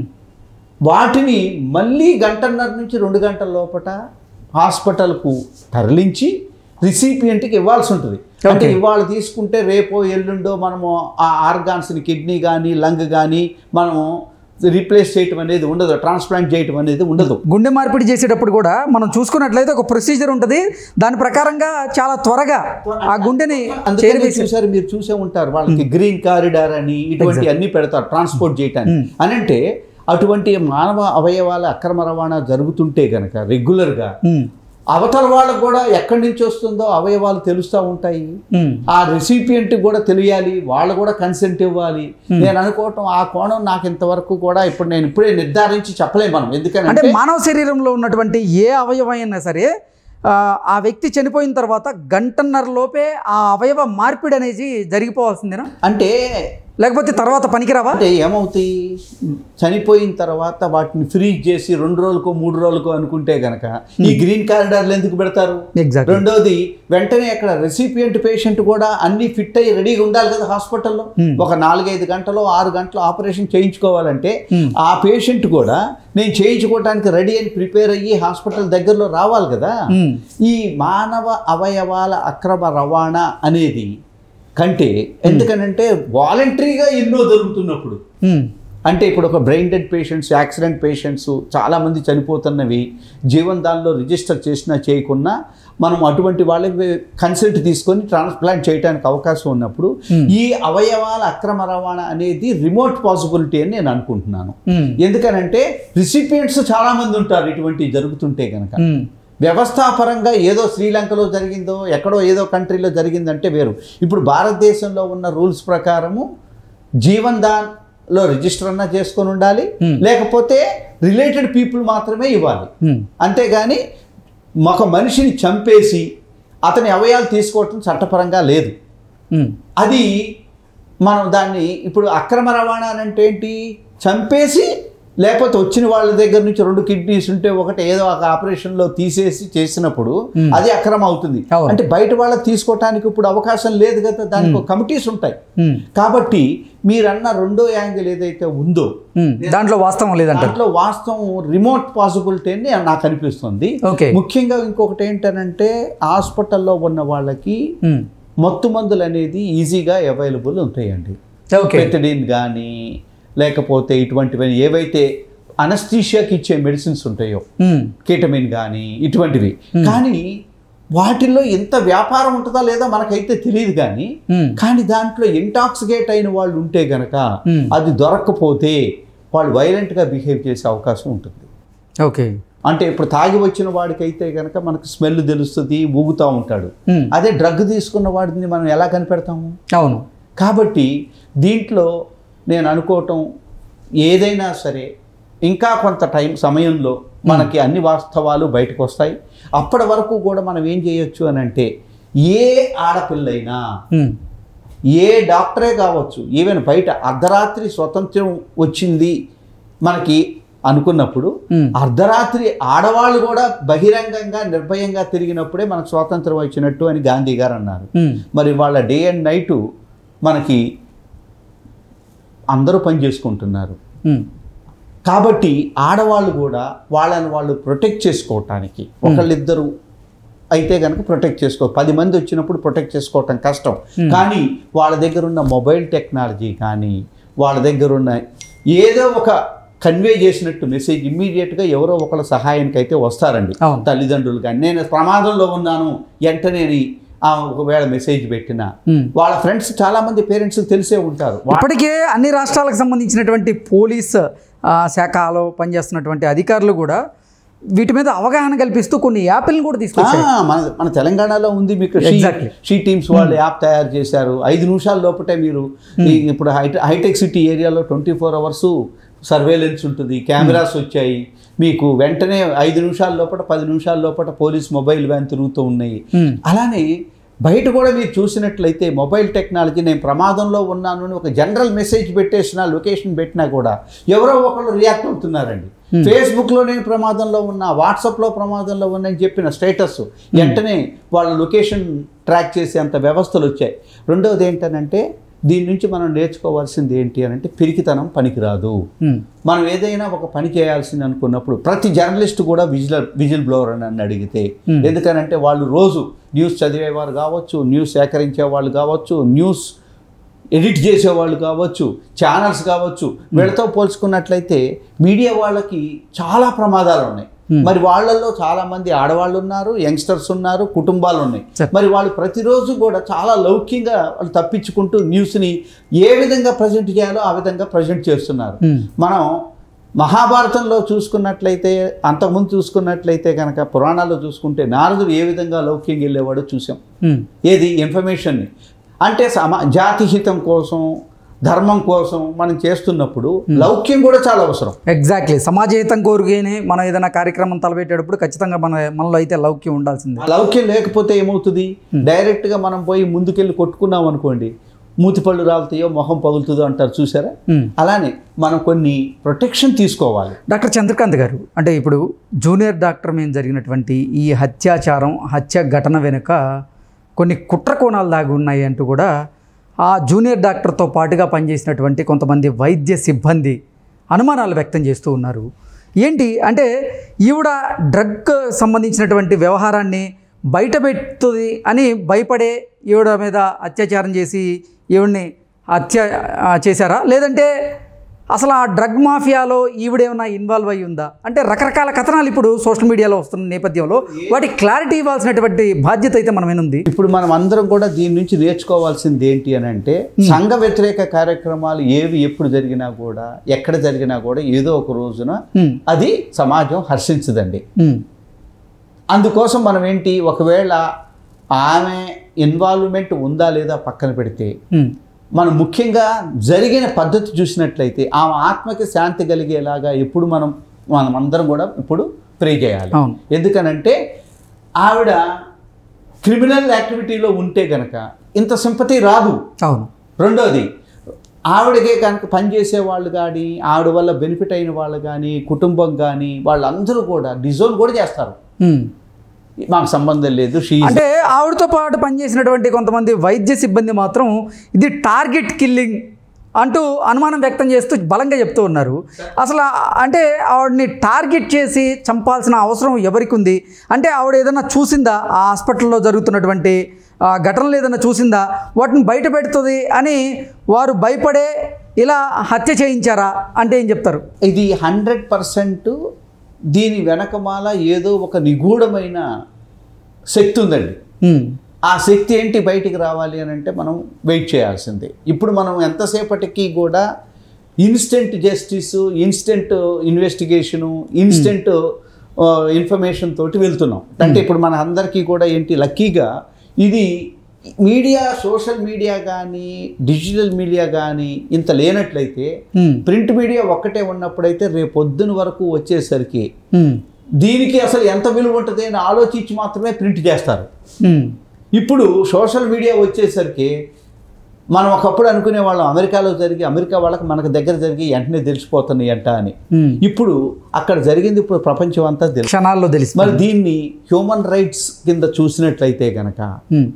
వాటిని మళ్ళీ గంటన్నర నుంచి రెండు గంటల లోపట హాస్పిటల్కు తరలించి రిసిపియంట్కి ఇవ్వాల్సి ఉంటుంది అంటే ఇవాళ తీసుకుంటే రేపో ఎల్లుండో మనము ఆ ఆర్గాన్స్ని కిడ్నీ కానీ లంగ్ కానీ మనము రీప్లేస్ చేయటం అనేది ఉండదు ట్రాన్స్ప్లాంట్ చేయటం అనేది ఉండదు గుండె మార్పిడి చేసేటప్పుడు కూడా మనం చూసుకున్నట్లయితే ఒక ప్రొసీజర్ ఉంటుంది దాని ప్రకారంగా చాలా త్వరగా ఆ గుండెని అందుకని చేరవేసి చూసారు మీరు చూసే ఉంటారు వాళ్ళకి గ్రీన్ కారిడార్ అని ఇటువంటి అన్ని పెడతారు ట్రాన్స్పోర్ట్ చేయటానికి అని అంటే అటువంటి మానవ అవయవాల అక్రమ రవాణా జరుగుతుంటే గనక రెగ్యులర్గా ఉమ్, అవతల వాళ్ళకు కూడా ఎక్కడి నుంచి వస్తుందో అవయవాలు తెలుస్తూ ఉంటాయి ఉమ్, ఆ రెసిపియంట్ కూడా తెలియాలి వాళ్ళు కూడా కన్సెంట్ ఇవ్వాలి నేను అనుకోవటం ఆ కోణం నాకు ఇంతవరకు కూడా ఇప్పుడు నేను ఇప్పుడే నిర్ధారించి చెప్పలేము మనం అంటే ఎందుకంటే మానవ శరీరంలో ఉన్నటువంటి ఏ అవయవం అయినా సరే ఆ, ఆ వ్యక్తి చనిపోయిన తర్వాత గంటన్నర లోపే ఆ అవయవ మార్పిడి అనేది జరిగిపోవాల్సిందేనా అంటే లేకపోతే తర్వాత పనికిరావా అంటే ఏమవుతాయి చనిపోయిన తర్వాత వాటిని ఫ్రీజ్ చేసి రెండు రోజులకు మూడు రోజులకు అనుకుంటే గనక ఈ గ్రీన్ కారిడార్లు ఎందుకు పెడతారు ఎగ్జాక్ట్ రెండోది వెంటనే అక్కడ రెసిపియంట్ పేషెంట్ కూడా అన్ని ఫిట్ అయ్యి రెడీగా ఉండాలి కదా హాస్పిటల్లో ఒక నాలుగైదు గంటలు ఆరు గంటలు ఆపరేషన్ చేయించుకోవాలంటే ఆ పేషెంట్ కూడా నేను చేయించుకోవడానికి రెడీ అని ప్రిపేర్ అయ్యి హాస్పిటల్ దగ్గరలో రావాలి కదా ఈ మానవ అవయవాల అక్రమ రవాణా అనేది కంటే ఎందుకనంటే వాలంటరీగా ఎన్నో జరుగుతున్నప్పుడు అంటే ఇప్పుడు ఒక brain dead patients accident patients చాలామంది చనిపోతున్నవి జీవనదాన్లో రిజిస్టర్ చేసినా చేయకున్నా మనం అటువంటి వాళ్ళకి కన్సల్ట్ తీసుకొని ట్రాన్స్ప్లాంట్ చేయడానికి అవకాశం ఉన్నప్పుడు ఈ అవయవాల అక్రమ రవాణా అనేది రిమోట్ పాసిబిలిటీ అని నేను అనుకుంటున్నాను ఎందుకనంటే రిసిపియంట్స్ చాలామంది ఉంటారు ఇటువంటి జరుగుతుంటే కనుక వ్యవస్థాపరంగా ఏదో శ్రీలంకలో జరిగిందో ఎక్కడో ఏదో కంట్రీలో జరిగిందంటే వేరు ఇప్పుడు భారతదేశంలో ఉన్న రూల్స్ ప్రకారము జీవన్ దాన్లో రిజిస్టర్ అన్నా చేసుకొని ఉండాలి లేకపోతే రిలేటెడ్ పీపుల్ మాత్రమే ఇవ్వాలి అంతేగాని ఒక మనిషిని చంపేసి అతని అవయాలు తీసుకోవటం చట్టపరంగా లేదు అది మనం దాన్ని ఇప్పుడు అక్రమ రవాణా అని అంటే ఏంటి చంపేసి లేకపోతే వచ్చిన వాళ్ళ దగ్గర నుంచి రెండు కిడ్నీస్ ఉంటే ఒకటి ఏదో ఒక ఆపరేషన్లో తీసేసి చేసినప్పుడు అది అక్రమ అవుతుంది అవును. అంటే బయట వాళ్ళకి తీసుకోవటానికి ఇప్పుడు అవకాశం లేదు కదా దానికి కమిటీస్ ఉంటాయి కాబట్టి మీరన్న రెండో యాంగిల్ ఏదైతే ఉందో దాంట్లో వాస్తవం లేదంటారు దాంట్లో వాస్తవం రిమోట్ పాసిబిలిటీ అని నాకు అనిపిస్తుంది ఓకే ముఖ్యంగా ఇంకొకటి ఏంటనంటే హాస్పిటల్లో ఉన్న వాళ్ళకి మత్తు మందులు అనేది ఈజీగా అవైలబుల్ ఉంటాయండి ఓకే పెథడిన్ కానీ లేకపోతే ఇటువంటివి ఏవైతే అనస్థీషియాకి ఇచ్చే మెడిసిన్స్ ఉంటాయో కీటమిన్ కానీ ఇటువంటివి కానీ వాటిల్లో ఎంత వ్యాపారం ఉంటుందా లేదా మనకైతే తెలియదు కానీ ఉమ్, కానీ దాంట్లో ఇంటాక్సికేట్ అయిన వాళ్ళు ఉంటే గనక Hmm. అది దొరక్కపోతే వాళ్ళు వైలెంట్గా బిహేవ్ చేసే అవకాశం ఉంటుంది ఓకే అంటే ఇప్పుడు తాగి వచ్చిన వాడికైతే కనుక మనకు స్మెల్ తెలుస్తుంది ఊగుతూ ఉంటాడు ఉమ్, అదే డ్రగ్ తీసుకున్న వాడిని మనం ఎలా కనిపెడతాము అవును కాబట్టి దీంట్లో నేను అనుకోవటం ఏదైనా సరే ఇంకా కొంత టైం సమయంలో మనకి అన్ని వాస్తవాలు బయటకు వస్తాయి అప్పటి వరకు కూడా మనం ఏం చేయొచ్చు అని అంటే ఏ ఆడపిల్లైనా ఉమ్, ఏ డాక్టరే కావచ్చు ఈవెన్ బయట అర్ధరాత్రి స్వతంత్రం వచ్చింది మనకి అనుకున్నప్పుడు ఉమ్, అర్ధరాత్రి ఆడవాళ్ళు కూడా బహిరంగంగా నిర్భయంగా తిరిగినప్పుడే మనకు స్వాతంత్రం వచ్చినట్టు అని గాంధీ గారు అన్నారు ఉమ్, మరి వాళ్ళ డే అండ్ నైటు మనకి అందరూ పని చేసుకుంటున్నారు ఉమ్, కాబట్టి ఆడవాళ్ళు కూడా వాళ్ళని వాళ్ళు ప్రొటెక్ట్ చేసుకోవటానికి ఒకళ్ళిద్దరు అయితే కనుక ప్రొటెక్ట్ చేసుకో పది మంది వచ్చినప్పుడు ప్రొటెక్ట్ చేసుకోవటం కష్టం కానీ వాళ్ళ దగ్గర ఉన్న మొబైల్ టెక్నాలజీ కానీ వాళ్ళ దగ్గర ఉన్న ఏదో ఒక కన్వే చేసినట్టు మెసేజ్ ఇమ్మీడియట్గా ఎవరో ఒకళ్ళ సహాయానికి అయితే వస్తారండి అవును. తల్లిదండ్రులు కానీ నేను ప్రమాదంలో ఉన్నాను వెంటనే ఆ ఒకవేళ మెసేజ్ పెట్టినా ఉమ్. వాళ్ళ ఫ్రెండ్స్ చాలా మంది పేరెంట్స్ తెలిసే ఉంటారు వా- ఇప్పటికే అన్ని రాష్ట్రాలకు సంబంధించినటువంటి పోలీస్ ఆ, శాఖలో పనిచేస్తున్నటువంటి అధికారులు కూడా వీటి మీద అవగాహన కల్పిస్తూ కొన్ని యాప్లను కూడా తీసుకొచ్చారు ఆ, మన మన తెలంగాణలో ఉంది మీకు Exactly. షీ టీమ్స్ వాళ్ళు యాప్ తయారు చేశారు ఐదు నిమిషాల లోపటే మీరు ఈ ఇప్పుడు హైటెక్ హైటెక్ సిటీ ఏరియాలో ట్వంటీ ఫోర్ అవర్స్ సర్వేలెన్స్ ఉంటుంది కెమెరాస్ వచ్చాయి మీకు వెంటనే ఐదు నిమిషాల లోపల పది నిమిషాల లోపల పోలీస్ మొబైల్ వ్యాన్ తిరుగుతూ ఉన్నాయి ఉమ్, అలానే బయట కూడా మీరు చూసినట్లయితే మొబైల్ టెక్నాలజీ నేను ప్రమాదంలో ఉన్నాను అని ఒక జనరల్ మెసేజ్ పెట్టేసిన లొకేషన్ పెట్టినా కూడా ఎవరో ఒకళ్ళు రియాక్ట్ అవుతున్నారండి ఫేస్బుక్లో నేను ప్రమాదంలో ఉన్నా వాట్సాప్లో ప్రమాదంలో ఉన్నా అని చెప్పిన స్టేటస్ వెంటనే వాళ్ళ లొకేషన్ ట్రాక్ చేసే అంత వ్యవస్థలు వచ్చాయి రెండవది ఏంటనంటే దీని నుంచి మనం నేర్చుకోవాల్సింది ఏంటి అని అంటే పిరికితనం పనికిరాదు ఉమ్, మనం ఏదైనా ఒక పని చేయాల్సింది అనుకున్నప్పుడు ప్రతి జర్నలిస్ట్ కూడా విజిల్ విజిల్ బ్లోవర్ అని నన్ను అడిగితే Hmm. ఎందుకనంటే వాళ్ళు రోజు న్యూస్ చదివేవారు కావచ్చు న్యూస్ సేకరించే వాళ్ళు కావచ్చు న్యూస్ ఎడిట్ చేసేవాళ్ళు కావచ్చు ఛానల్స్ కావచ్చు వీళ్ళతో పోల్చుకున్నట్లయితే మీడియా వాళ్ళకి చాలా ప్రమాదాలు ఉన్నాయి Hmm. మరి వాళ్ళల్లో చాలా మంది ఆడవాళ్ళు ఉన్నారు యంగ్స్టర్స్ ఉన్నారు కుటుంబాలు ఉన్నాయి Sir. మరి వాళ్ళు ప్రతిరోజు కూడా చాలా లౌక్యంగా వాళ్ళు తప్పించుకుంటూ న్యూస్ని ఏ విధంగా ప్రజెంట్ చేయాలో ఆ విధంగా ప్రజెంట్ చేస్తున్నారు ఉమ్, మనం మహాభారతంలో చూసుకున్నట్లయితే అంతకుముందు చూసుకున్నట్లయితే కనుక పురాణాల్లో చూసుకుంటే నారదుడు ఏ విధంగా లౌక్యంగా వెళ్ళేవాడో చూసాం ఉమ్, ఏది ఇన్ఫర్మేషన్ని అంటే సమా జాతి హితం కోసం ధర్మం కోసం మనం చేస్తున్నప్పుడు లౌక్యం కూడా చాలా అవసరం ఎగ్జాక్ట్లీ సమాజహితం కోరుకేనే మనం ఏదైనా కార్యక్రమం తలపెట్టేటప్పుడు ఖచ్చితంగా మన మనలో అయితే లౌక్యం ఉండాల్సిందే ఆ లౌక్యం లేకపోతే ఏమవుతుంది డైరెక్ట్గా మనం పోయి ముందుకెళ్ళి కొట్టుకున్నాం అనుకోండి మూతిపళ్ళు రాలుతాయో మొహం పగులుతుందో అంటారు చూసారా ఉమ్. అలానే మనం కొన్ని ప్రొటెక్షన్ తీసుకోవాలి డాక్టర్ చంద్రకాంత్ గారు అంటే ఇప్పుడు జూనియర్ డాక్టర్ మీద జరిగినటువంటి ఈ హత్యాచారం హత్య ఘటన వెనుక కొన్ని కుట్ర కోణాలు దాగి ఉన్నాయి అంటూ కూడా ఆ జూనియర్ డాక్టర్తో పాటుగా పనిచేసినటువంటి కొంతమంది వైద్య సిబ్బంది అనుమానాలు వ్యక్తం చేస్తూ ఉన్నారు ఏంటి అంటే ఈవిడ డ్రగ్ సంబంధించినటువంటి వ్యవహారాన్ని బయటపెడుతుంది అని భయపడే ఈవిడ మీద అత్యాచారం చేసి ఈవిడ్ని హత్య ఆ, చేశారా లేదంటే అసలు ఆ డ్రగ్ మాఫియాలో ఈవిడేమైనా ఇన్వాల్వ్ అయి ఉందా అంటే రకరకాల కథనాలు ఇప్పుడు సోషల్ మీడియాలో వస్తున్న నేపథ్యంలో వాటి క్లారిటీ ఇవ్వాల్సినటువంటి బాధ్యత అయితే మన మీద ఉంది ఇప్పుడు మనం అందరం కూడా దీని నుంచి నేర్చుకోవాల్సింది ఏంటి అని అంటే సంఘ వ్యతిరేక కార్యక్రమాలు ఏవి ఎప్పుడు జరిగినా కూడా ఎక్కడ జరిగినా కూడా ఏదో ఒక రోజున ఉమ్, అది సమాజం హర్షించదండి ఉమ్, అందుకోసం మనం ఏంటి ఒకవేళ ఆమె ఇన్వాల్వ్మెంట్ ఉందా లేదా పక్కన పెడితే ఉమ్, మనం ముఖ్యంగా జరిగిన పద్ధతి చూసినట్లయితే ఆమె ఆత్మకి శాంతి కలిగేలాగా ఎప్పుడు మనం మనం అందరం కూడా ఇప్పుడు ప్రే చేయాలి అవును ఎందుకనంటే ఆవిడ క్రిమినల్ యాక్టివిటీలో ఉంటే కనుక ఇంత సింపతి రాదు అవును రెండోది ఆవిడకే కనుక పనిచేసే వాళ్ళు కానీ ఆవిడ వల్ల బెనిఫిట్ అయిన వాళ్ళు కానీ కుటుంబం కానీ వాళ్ళందరూ కూడా డిజోన్ కూడా చేస్తారు ఉమ్. మాకు సంబంధం లేదు షీ అంటే ఆవిడతో పాటు పనిచేసినటువంటి కొంతమంది వైద్య సిబ్బంది మాత్రం ఇది టార్గెట్ కిల్లింగ్ అంటూ అనుమానం వ్యక్తం చేస్తూ బలంగా చెప్తూ ఉన్నారు అసలు ఆ- అంటే ఆవిడని టార్గెట్ చేసి చంపాల్సిన అవసరం ఎవరికి ఉంది అంటే ఆవిడ ఏదైనా చూసిందా ఆ హాస్పిటల్లో జరుగుతున్నటువంటి ఆ, ఘటనలు ఏదైనా చూసిందా వాటిని బయట పెడుతుంది అని వారు భయపడే ఇలా హత్య చేయించారా అంటే ఏం చెప్తారు ఇది హండ్రెడ్ పర్సెంట్ దీని వెనకమాల ఏదో ఒక నిగూఢమైన శక్తి ఉందండి ఉమ్, ఆ శక్తి ఏంటి బయటికి రావాలి అని అంటే మనం వెయిట్ చేయాల్సిందే ఇప్పుడు మనం ఎంతసేపటికి కూడా instant justice instant investigation instant information తోటి వెళ్తున్నాం అంటే ఇప్పుడు మన అందరికీ కూడా ఏంటి లక్కీగా ఇది మీడియా సోషల్ మీడియా కానీ డిజిటల్ మీడియా కానీ ఇంత లేనట్లయితే ఉమ్, ప్రింట్ మీడియా ఒక్కటే ఉన్నప్పుడైతే రేపు పొద్దున వరకు వచ్చేసరికి ఉమ్, దీనికి అసలు ఎంత విలువ ఉంటుంది అని ఆలోచించి మాత్రమే ప్రింట్ చేస్తారు ఉమ్, ఇప్పుడు సోషల్ మీడియా వచ్చేసరికి మనం ఒకప్పుడు అనుకునే వాళ్ళం అమెరికాలో జరిగి అమెరికా వాళ్ళకి మనకు దగ్గర జరిగి వెంటనే తెలిసిపోతున్నాయి అంట అని ఉమ్. ఇప్పుడు అక్కడ జరిగింది ఇప్పుడు ప్రపంచం అంతా తెలుసు క్షణాల్లో తెలిసి మరి దీన్ని హ్యూమన్ రైట్స్ కింద చూసినట్లయితే గనక ఉమ్,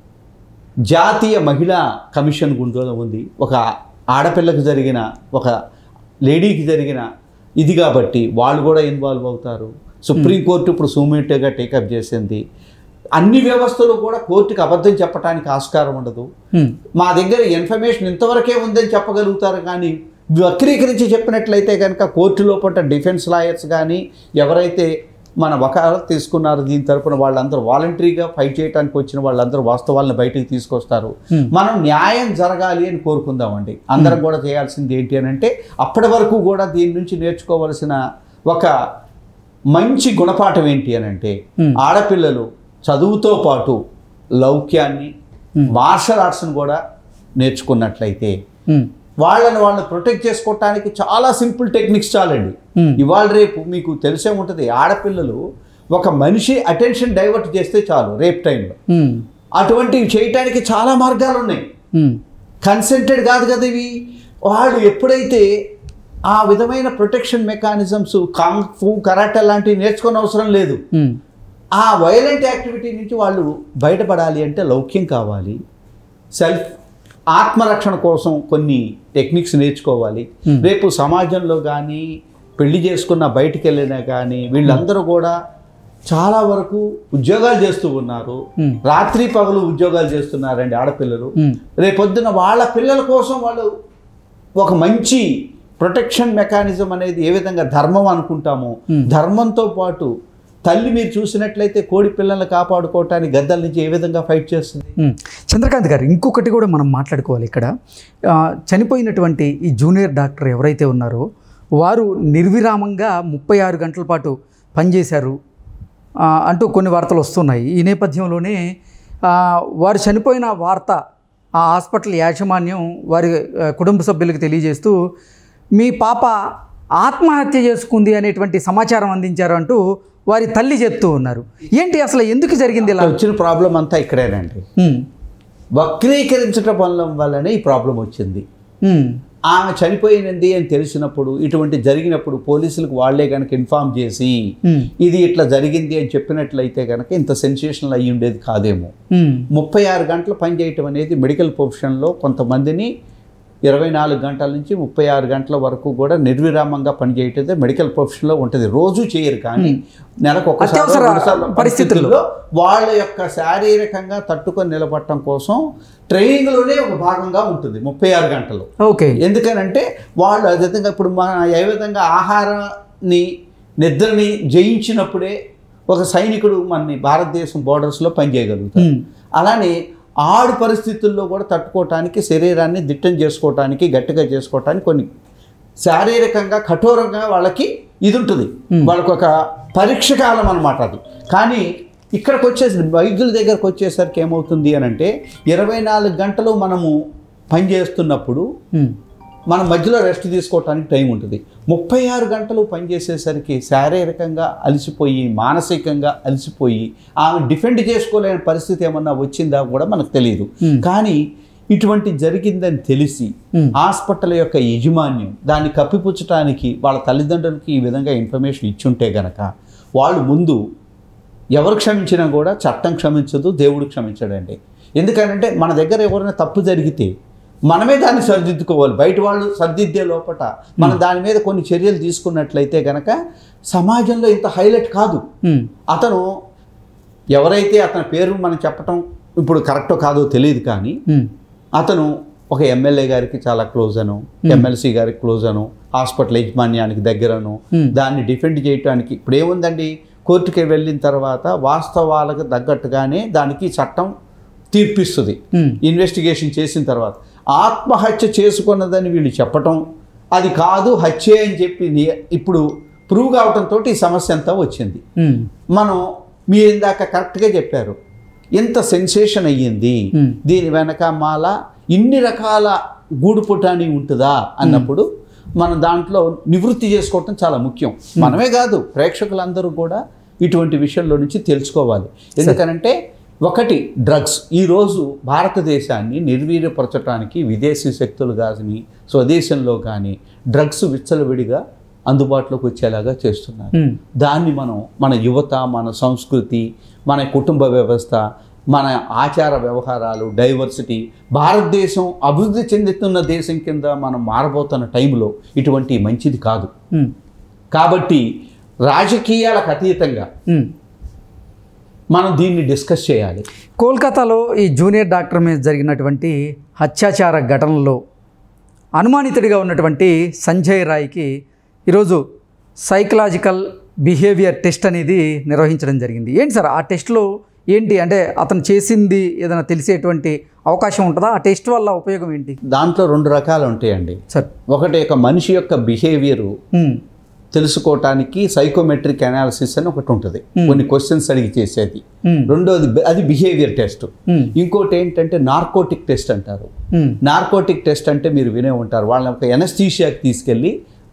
జాతీయ మహిళా కమిషన్ గుండా ఉంది ఒక ఆడపిల్లకి జరిగిన ఒక లేడీకి జరిగిన ఇది కాబట్టి వాళ్ళు కూడా ఇన్వాల్వ్ అవుతారు సుప్రీంకోర్టు ఇప్పుడు సూమిటేగా టేకప్ చేసింది అన్ని వ్యవస్థలు కూడా కోర్టుకి అబద్ధం చెప్పడానికి ఆస్కారం ఉండదు ఉమ్, మా దగ్గర ఇన్ఫర్మేషన్ ఇంతవరకే ఉందని చెప్పగలుగుతారు కానీ వక్రీకరించి చెప్పినట్లయితే కనుక కోర్టు లోపల డిఫెన్స్ లాయర్స్ కానీ ఎవరైతే మన వకాలత్ తీసుకున్నారో దీని తరపున వాళ్ళందరూ వాలంటరీగా ఫైట్ చేయడానికి వచ్చిన వాళ్ళందరూ వాస్తవాలను బయటికి తీసుకొస్తారు Hmm. మనం న్యాయం జరగాలి అని కోరుకుందామండి అందరం కూడా చేయాల్సింది ఏంటి అని అంటే అప్పటి వరకు కూడా దీని నుంచి నేర్చుకోవలసిన ఒక మంచి గుణపాఠం ఏంటి అని అంటే Hmm. ఆడపిల్లలు చదువుతో పాటు లౌక్యాన్ని Hmm. మార్షల్ ఆర్ట్స్ని కూడా నేర్చుకున్నట్లయితే ఉమ్, వాళ్ళని వాళ్ళని ప్రొటెక్ట్ చేసుకోవటానికి చాలా సింపుల్ టెక్నిక్స్ చాలండి Hmm. ఇవాళ రేపు మీకు తెలిసే ఉంటుంది ఆడపిల్లలు ఒక మనిషి అటెన్షన్ డైవర్ట్ చేస్తే చాలు రేప్ టైంలో ఉమ్, అటువంటివి చేయటానికి చాలా మార్గాలు ఉన్నాయి ఉమ్, కన్సెంటెడ్ కాదు కదా ఇవి వాళ్ళు ఎప్పుడైతే ఆ విధమైన protection mechanisms kung karate లాంటివి నేర్చుకునే అవసరం లేదు ఉమ్, ఆ వైలెంట్ యాక్టివిటీ నుంచి వాళ్ళు బయటపడాలి అంటే లౌక్యం కావాలి సెల్ఫ్ ఆత్మరక్షణ కోసం కొన్ని టెక్నిక్స్ నేర్చుకోవాలి Hmm. రేపు సమాజంలో కానీ పెళ్లి చేసుకున్న బయటికి వెళ్ళినా కానీ వీళ్ళందరూ కూడా చాలా వరకు ఉద్యోగాలు చేస్తూ ఉన్నారు Hmm. రాత్రి పగలు ఉద్యోగాలు చేస్తున్నారండి ఆడపిల్లలు ఉమ్, రేపొద్దున వాళ్ళ పిల్లల కోసం వాళ్ళు ఒక మంచి ప్రొటెక్షన్ మెకానిజం అనేది ఏ విధంగా ధర్మం అనుకుంటామో Hmm. ధర్మంతో పాటు తల్లి మీరు చూసినట్లయితే కోడి పిల్లల్ని కాపాడుకోవటానికి గద్దల నుంచి ఏ విధంగా ఫైట్ చేస్తుంది ఉమ్. చంద్రకాంత్ గారు ఇంకొకటి కూడా మనం మాట్లాడుకోవాలి ఇక్కడ ఆ, చనిపోయినటువంటి ఈ జూనియర్ డాక్టర్ ఎవరైతే ఉన్నారో వారు నిర్విరామంగా ముప్పై ఆరు గంటల పాటు పనిచేశారు ఆ, అంటూ కొన్ని వార్తలు వస్తున్నాయి ఈ నేపథ్యంలోనే ఆ, వారు చనిపోయిన వార్త ఆ హాస్పిటల్ యాజమాన్యం వారి ఆ, కుటుంబ సభ్యులకు తెలియజేస్తూ మీ పాప ఆత్మహత్య చేసుకుంది అనేటువంటి సమాచారం అందించారు అంటూ వారి తల్లి చెప్తూ ఉన్నారు ఏంటి అసలు ఎందుకు జరిగింది ఇలా వచ్చిన ప్రాబ్లం అంతా ఇక్కడేనండి ఉమ్, వక్రీకరించడం వల్ల వల్లనే ఈ ప్రాబ్లం వచ్చింది ఉమ్, ఆమె చనిపోయినది అని తెలిసినప్పుడు ఇటువంటి జరిగినప్పుడు పోలీసులకు వాళ్ళే కనుక ఇన్ఫామ్ చేసి ఉమ్, ఇది ఇట్లా జరిగింది అని చెప్పినట్లయితే కనుక ఇంత సెన్సేషనల్ అయ్యి ఉండేది కాదేమో ఉమ్, ముప్పై ఆరు గంటలు పనిచేయటం అనేది మెడికల్ ప్రొఫెషన్లో కొంతమందిని ఇరవై నాలుగు గంటల నుంచి ముప్పై ఆరు గంటల వరకు కూడా నిర్విరామంగా పనిచేయటం మెడికల్ ప్రొఫెషన్లో ఉంటుంది రోజు చేయరు కానీ నెలకు ఒక్కసారి అత్యవసర రెండుసార్లు పరిస్థితుల్లో. పరిస్థితుల్లో వాళ్ళ యొక్క శారీరకంగా తట్టుకొని నిలబడటం కోసం ట్రైనింగ్లోనే ఒక భాగంగా ఉంటుంది ముప్పై ఆరు గంటలు ఓకే ఎందుకనంటే వాళ్ళు ఆ విధంగా ఇప్పుడు మన ఏ విధంగా ఆహారాన్ని నిద్రని జయించినప్పుడే ఒక సైనికుడు మన భారతదేశం బోర్డర్స్లో పనిచేయగలుగుతారు ఉమ్, అలానే ఆడు పరిస్థితుల్లో కూడా తట్టుకోవటానికి శరీరాన్ని దిట్టం చేసుకోవటానికి గట్టిగా చేసుకోవటానికి కొన్ని శారీరకంగా కఠోరంగా వాళ్ళకి ఇది ఉంటుంది వాళ్ళకు ఒక పరీక్ష కాలం అనమాట అది కానీ ఇక్కడికి వచ్చేసి వైద్యుల దగ్గరకు వచ్చేసరికి ఏమవుతుంది అని అంటే ఇరవై నాలుగు గంటలు మనము పనిచేస్తున్నప్పుడు ఉమ్, మనం మధ్యలో రెస్ట్ తీసుకోవటానికి టైం ఉంటుంది ముప్పై ఆరు గంటలు పనిచేసేసరికి శారీరకంగా అలసిపోయి మానసికంగా అలసిపోయి ఆమె డిఫెండ్ చేసుకోలేని పరిస్థితి ఏమన్నా వచ్చిందా కూడా మనకు తెలియదు Hmm. కానీ ఇటువంటి జరిగిందని తెలిసి Hmm. హాస్పిటల్ యొక్క యజమాన్యం దాన్ని కప్పిపుచ్చటానికి వాళ్ళ తల్లిదండ్రులకి ఈ విధంగా ఇన్ఫర్మేషన్ ఇచ్చుంటే గనక వాళ్ళు ముందు ఎవరు క్షమించినా కూడా చట్టం క్షమించదు దేవుడు క్షమించడండి ఎందుకనంటే మన దగ్గర ఎవరైనా తప్పు జరిగితే మనమే దాన్ని సరిదిద్దుకోవాలి బయట వాళ్ళు సరిదిద్దే లోపట మనం దాని మీద కొన్ని చర్యలు తీసుకున్నట్లయితే కనుక సమాజంలో ఇంత హైలైట్ కాదు ఉమ్, అతను ఎవరైతే అతని పేరు మనం చెప్పటం ఇప్పుడు కరెక్టో కాదో తెలియదు కానీ ఉమ్, అతను ఒక ఎమ్మెల్యే గారికి చాలా క్లోజ్ అను ఎమ్మెల్సీ గారికి క్లోజ్ అను హాస్పిటల్ యజమాన్యానికి దగ్గరను Hmm. దాన్ని డిఫెండ్ చేయడానికి ఇప్పుడు ఏముందండి కోర్టుకి వెళ్ళిన తర్వాత వాస్తవాలకు తగ్గట్టుగానే దానికి చట్టం తీర్పిస్తుంది ఉమ్, ఇన్వెస్టిగేషన్ చేసిన తర్వాత ఆత్మహత్య చేసుకున్నదని వీళ్ళు చెప్పటం అది కాదు హత్యే అని చెప్పి ని- ఇప్పుడు ప్రూవ్ కావటంతో ఈ సమస్య అంతా వచ్చింది ఉమ్, మనం మీరు ఇందాక కరెక్ట్గా చెప్పారు ఇంత సెన్సేషన్ అయ్యింది Hmm. దీని వెనక మాల ఇన్ని రకాల గూడు పుటాని ఉంటుందా అన్నప్పుడు మనం దాంట్లో నివృత్తి చేసుకోవటం చాలా ముఖ్యం మనమే కాదు ప్రేక్షకులందరూ కూడా ఇటువంటి విషయంలో నుంచి తెలుసుకోవాలి ఎందుకనంటే ఒకటి డ్రగ్స్ ఈరోజు భారతదేశాన్ని నిర్వీర్యపరచడానికి విదేశీ శక్తులు కానీ స్వదేశంలో కానీ డ్రగ్స్ విచ్చలవిడిగా అందుబాటులోకి వచ్చేలాగా చేస్తున్నారు ఉమ్, దాన్ని మనం మన యువత మన సంస్కృతి మన కుటుంబ వ్యవస్థ మన ఆచార వ్యవహారాలు డైవర్సిటీ భారతదేశం అభివృద్ధి చెందుతున్న దేశం కింద మనం మారబోతున్న టైంలో ఇటువంటి మంచిది కాదు ఉమ్, కాబట్టి రాజకీయాలకు అతీతంగా ఉమ్. మనం దీన్ని డిస్కస్ చేయాలి కోల్కతాలో ఈ జూనియర్ డాక్టర్ మీద జరిగినటువంటి అత్యాచార ఘటనలో అనుమానితుడిగా ఉన్నటువంటి సంజయ్ రాయ్కి ఈరోజు సైకలాజికల్ బిహేవియర్ టెస్ట్ అనేది నిర్వహించడం జరిగింది ఏంటి సార్ ఆ టెస్ట్లో ఏంటి అంటే అతను చేసింది ఏదైనా తెలిసేటువంటి అవకాశం ఉంటుందా ఆ టెస్ట్ వల్ల ఉపయోగం ఏంటి దాంట్లో రెండు రకాలు ఉంటాయండి సార్ ఒకటి ఒక మనిషి యొక్క బిహేవియరు ఉమ్, తెలుసుకోవటానికి సైకోమెట్రిక్ అనాలిసిస్ అని ఒకటి ఉంటుంది Hmm. కొన్ని క్వశ్చన్స్ అడిగి చేసేది ఉమ్, రెండోది బి- అది బిహేవియర్ టెస్ట్ ఉమ్, ఇంకోటి ఏంటంటే నార్కోటిక్ టెస్ట్ అంటారు ఉమ్, నార్కోటిక్ టెస్ట్ అంటే మీరు వినే ఉంటారు వాళ్ళని ఒక ఎనస్థీషియాకి తీసుకెళ్ళి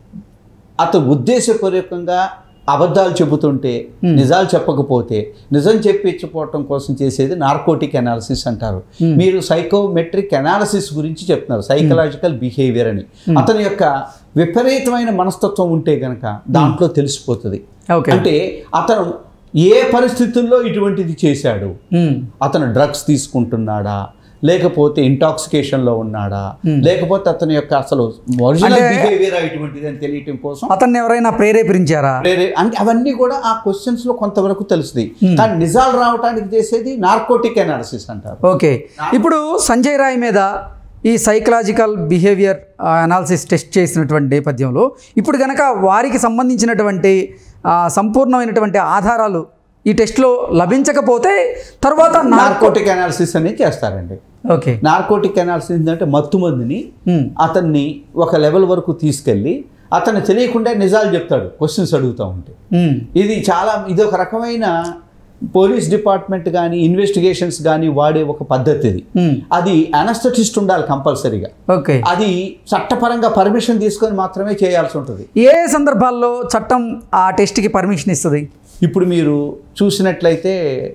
అతను ఉద్దేశపూర్వకంగా అబద్ధాలు చెబుతుంటే నిజాలు చెప్పకపోతే నిజం చెప్పించుకోవటం కోసం చేసేది నార్కోటిక్ అనాలిసిస్ అంటారు మీరు సైకోమెట్రిక్ అనాలిసిస్ గురించి చెప్తున్నారు సైకలాజికల్ బిహేవియర్ అని అతని యొక్క విపరీతమైన మనస్తత్వం ఉంటే గనక దాంట్లో తెలిసిపోతుంది ఓకే అంటే అతను ఏ పరిస్థితుల్లో ఇటువంటిది చేశాడు ఉమ్, అతను డ్రగ్స్ తీసుకుంటున్నాడా లేకపోతే ఇంటాక్సికేషన్లో ఉన్నాడా లేకపోతే అతని యొక్క అసలు ఒరిజినల్ అంటే- బిహేవియర్ ఇటువంటిది అని తెలియటం కోసం అతన్ని ఎవరైనా ప్రేరేపించారా ప్రేరే అంటే అవన్నీ కూడా ఆ క్వశ్చన్స్ లో కొంతవరకు తెలుస్తుంది కానీ నిజాలు రావడానికి చేసేది నార్కోటిక్ అనాలిసిస్ అంటారు ఓకే ఇప్పుడు సంజయ్ రాయ్ మీద ఈ సైకలాజికల్ బిహేవియర్ అనాలిసిస్ టెస్ట్ చేసినటువంటి నేపథ్యంలో ఇప్పుడు కనుక వారికి సంబంధించినటువంటి ఆ, సంపూర్ణమైనటువంటి ఆధారాలు ఈ టెస్ట్లో లభించకపోతే తర్వాత నార్కో నార్కోటిక్ అనాలిసిస్ అనేది చేస్తారండి ఓకే నార్కోటిక్ అనాలిసిస్ అంటే మత్తు మందుని ఉమ్, అతన్ని ఒక లెవెల్ వరకు తీసుకెళ్ళి అతను తెలియకుండా నిజాలు చెప్తాడు క్వశ్చన్స్ అడుగుతూ ఉంటే ఉమ్, ఇది చాలా ఇది ఒక రకమైన పోలీస్ డిపార్ట్మెంట్ కానీ ఇన్వెస్టిగేషన్స్ కానీ వాడే ఒక పద్ధతి ఇది ఉమ్, అది అనస్థటిస్ట్ ఉండాలి కంపల్సరీగా ఓకే అది చట్టపరంగా పర్మిషన్ తీసుకొని మాత్రమే చేయాల్సి ఉంటుంది ఏ సందర్భాల్లో చట్టం ఆ టెస్ట్కి పర్మిషన్ ఇస్తుంది ఇప్పుడు మీరు చూసినట్లయితే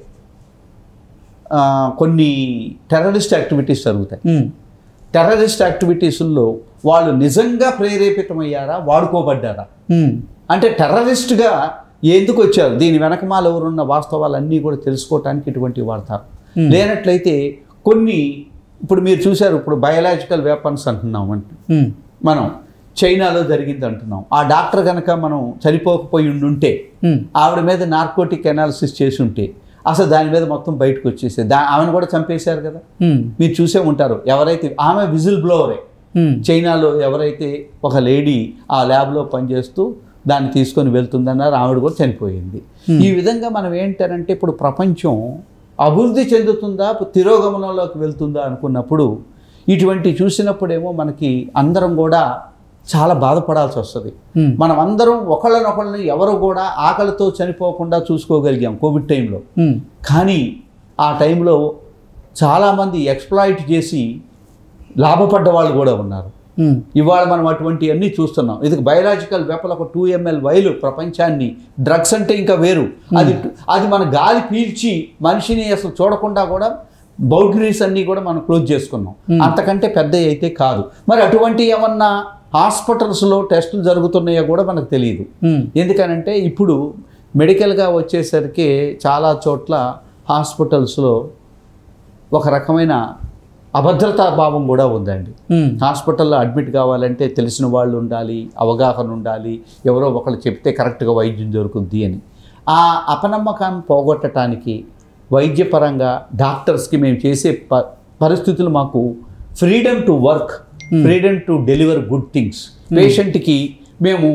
ఆ, కొన్ని టెర్రరిస్ట్ యాక్టివిటీస్ జరుగుతాయి ఉమ్, టెర్రరిస్ట్ యాక్టివిటీస్లో వాళ్ళు నిజంగా ప్రేరేపితమయ్యారా వాడుకోబడ్డారా ఉమ్, అంటే టెర్రరిస్ట్గా ఎందుకు వచ్చారు దీని వెనకమాల ఎవరున్న వాస్తవాలన్నీ కూడా తెలుసుకోవటానికి ఇటువంటి వాడతారు లేనట్లయితే కొన్ని ఇప్పుడు మీరు చూశారు ఇప్పుడు బయలాజికల్ వెపన్స్ అంటున్నాం అంటే ఉమ్, మనం చైనాలో జరిగింది అంటున్నాం ఆ డాక్టర్ కనుక మనం చనిపోకపోయి ఉండుంటే ఉమ్, ఆవిడ మీద నార్కోటిక్ అనాలిసిస్ చేసి ఉంటే అసలు దాని మీద మొత్తం బయటకు వచ్చేసేది దా ఆమెను కూడా చంపేశారు కదా ఉమ్, మీరు చూసే ఉంటారు ఎవరైతే ఆమె విజిల్ బ్లోవరే ఉమ్, చైనాలో ఎవరైతే ఒక లేడీ ఆ ల్యాబ్లో పనిచేస్తూ దాన్ని తీసుకొని వెళ్తుందన్నారు ఆవిడ కూడా చనిపోయింది ఈ విధంగా మనం ఏంటంటే ఇప్పుడు ప్రపంచం అభివృద్ధి చెందుతుందా తిరోగమనంలోకి వెళ్తుందా అనుకున్నప్పుడు ఇటువంటి చూసినప్పుడేమో మనకి అందరం కూడా చాలా బాధపడాల్సి వస్తుంది ఉమ్, మనం అందరం ఒకళ్ళనొకళ్ళని ఎవరు కూడా ఆకలితో చనిపోకుండా చూసుకోగలిగాం కోవిడ్ టైంలో ఉమ్, కానీ ఆ టైంలో చాలామంది ఎక్స్ప్లాయిట్ చేసి లాభపడ్డ వాళ్ళు కూడా ఉన్నారు ఉమ్, ఇవాళ మనం అటువంటి అన్నీ చూస్తున్నాం ఇది బయలాజికల్ వెపల్ ఒక టూ ఎంఎల్ వైలు ప్రపంచాన్ని డ్రగ్స్ అంటే ఇంకా వేరు అది అది మన గాలి పీల్చి మనిషిని అసలు చూడకుండా కూడా బౌండరీస్ అన్నీ కూడా మనం క్లోజ్ చేసుకున్నాం అంతకంటే పెద్ద అయితే కాదు మరి అటువంటి ఏమన్నా హాస్పిటల్స్లో టెస్టులు జరుగుతున్నాయో కూడా మనకు తెలియదు ఉమ్, ఎందుకనంటే ఇప్పుడు మెడికల్గా వచ్చేసరికి చాలా చోట్ల హాస్పిటల్స్లో ఒక రకమైన అభద్రతా భావం కూడా ఉందండి ఉమ్, హాస్పిటల్లో అడ్మిట్ కావాలంటే తెలిసిన వాళ్ళు ఉండాలి అవగాహన ఉండాలి ఎవరో ఒకళ్ళు చెప్తే కరెక్ట్గా వైద్యం దొరుకుద్ది అని ఆ అపనమ్మకాన్ని పోగొట్టడానికి వైద్యపరంగా డాక్టర్స్కి మేము చేసే ప పరిస్థితులు మాకు freedom to work freedom to deliver good things పేషెంట్కి మేము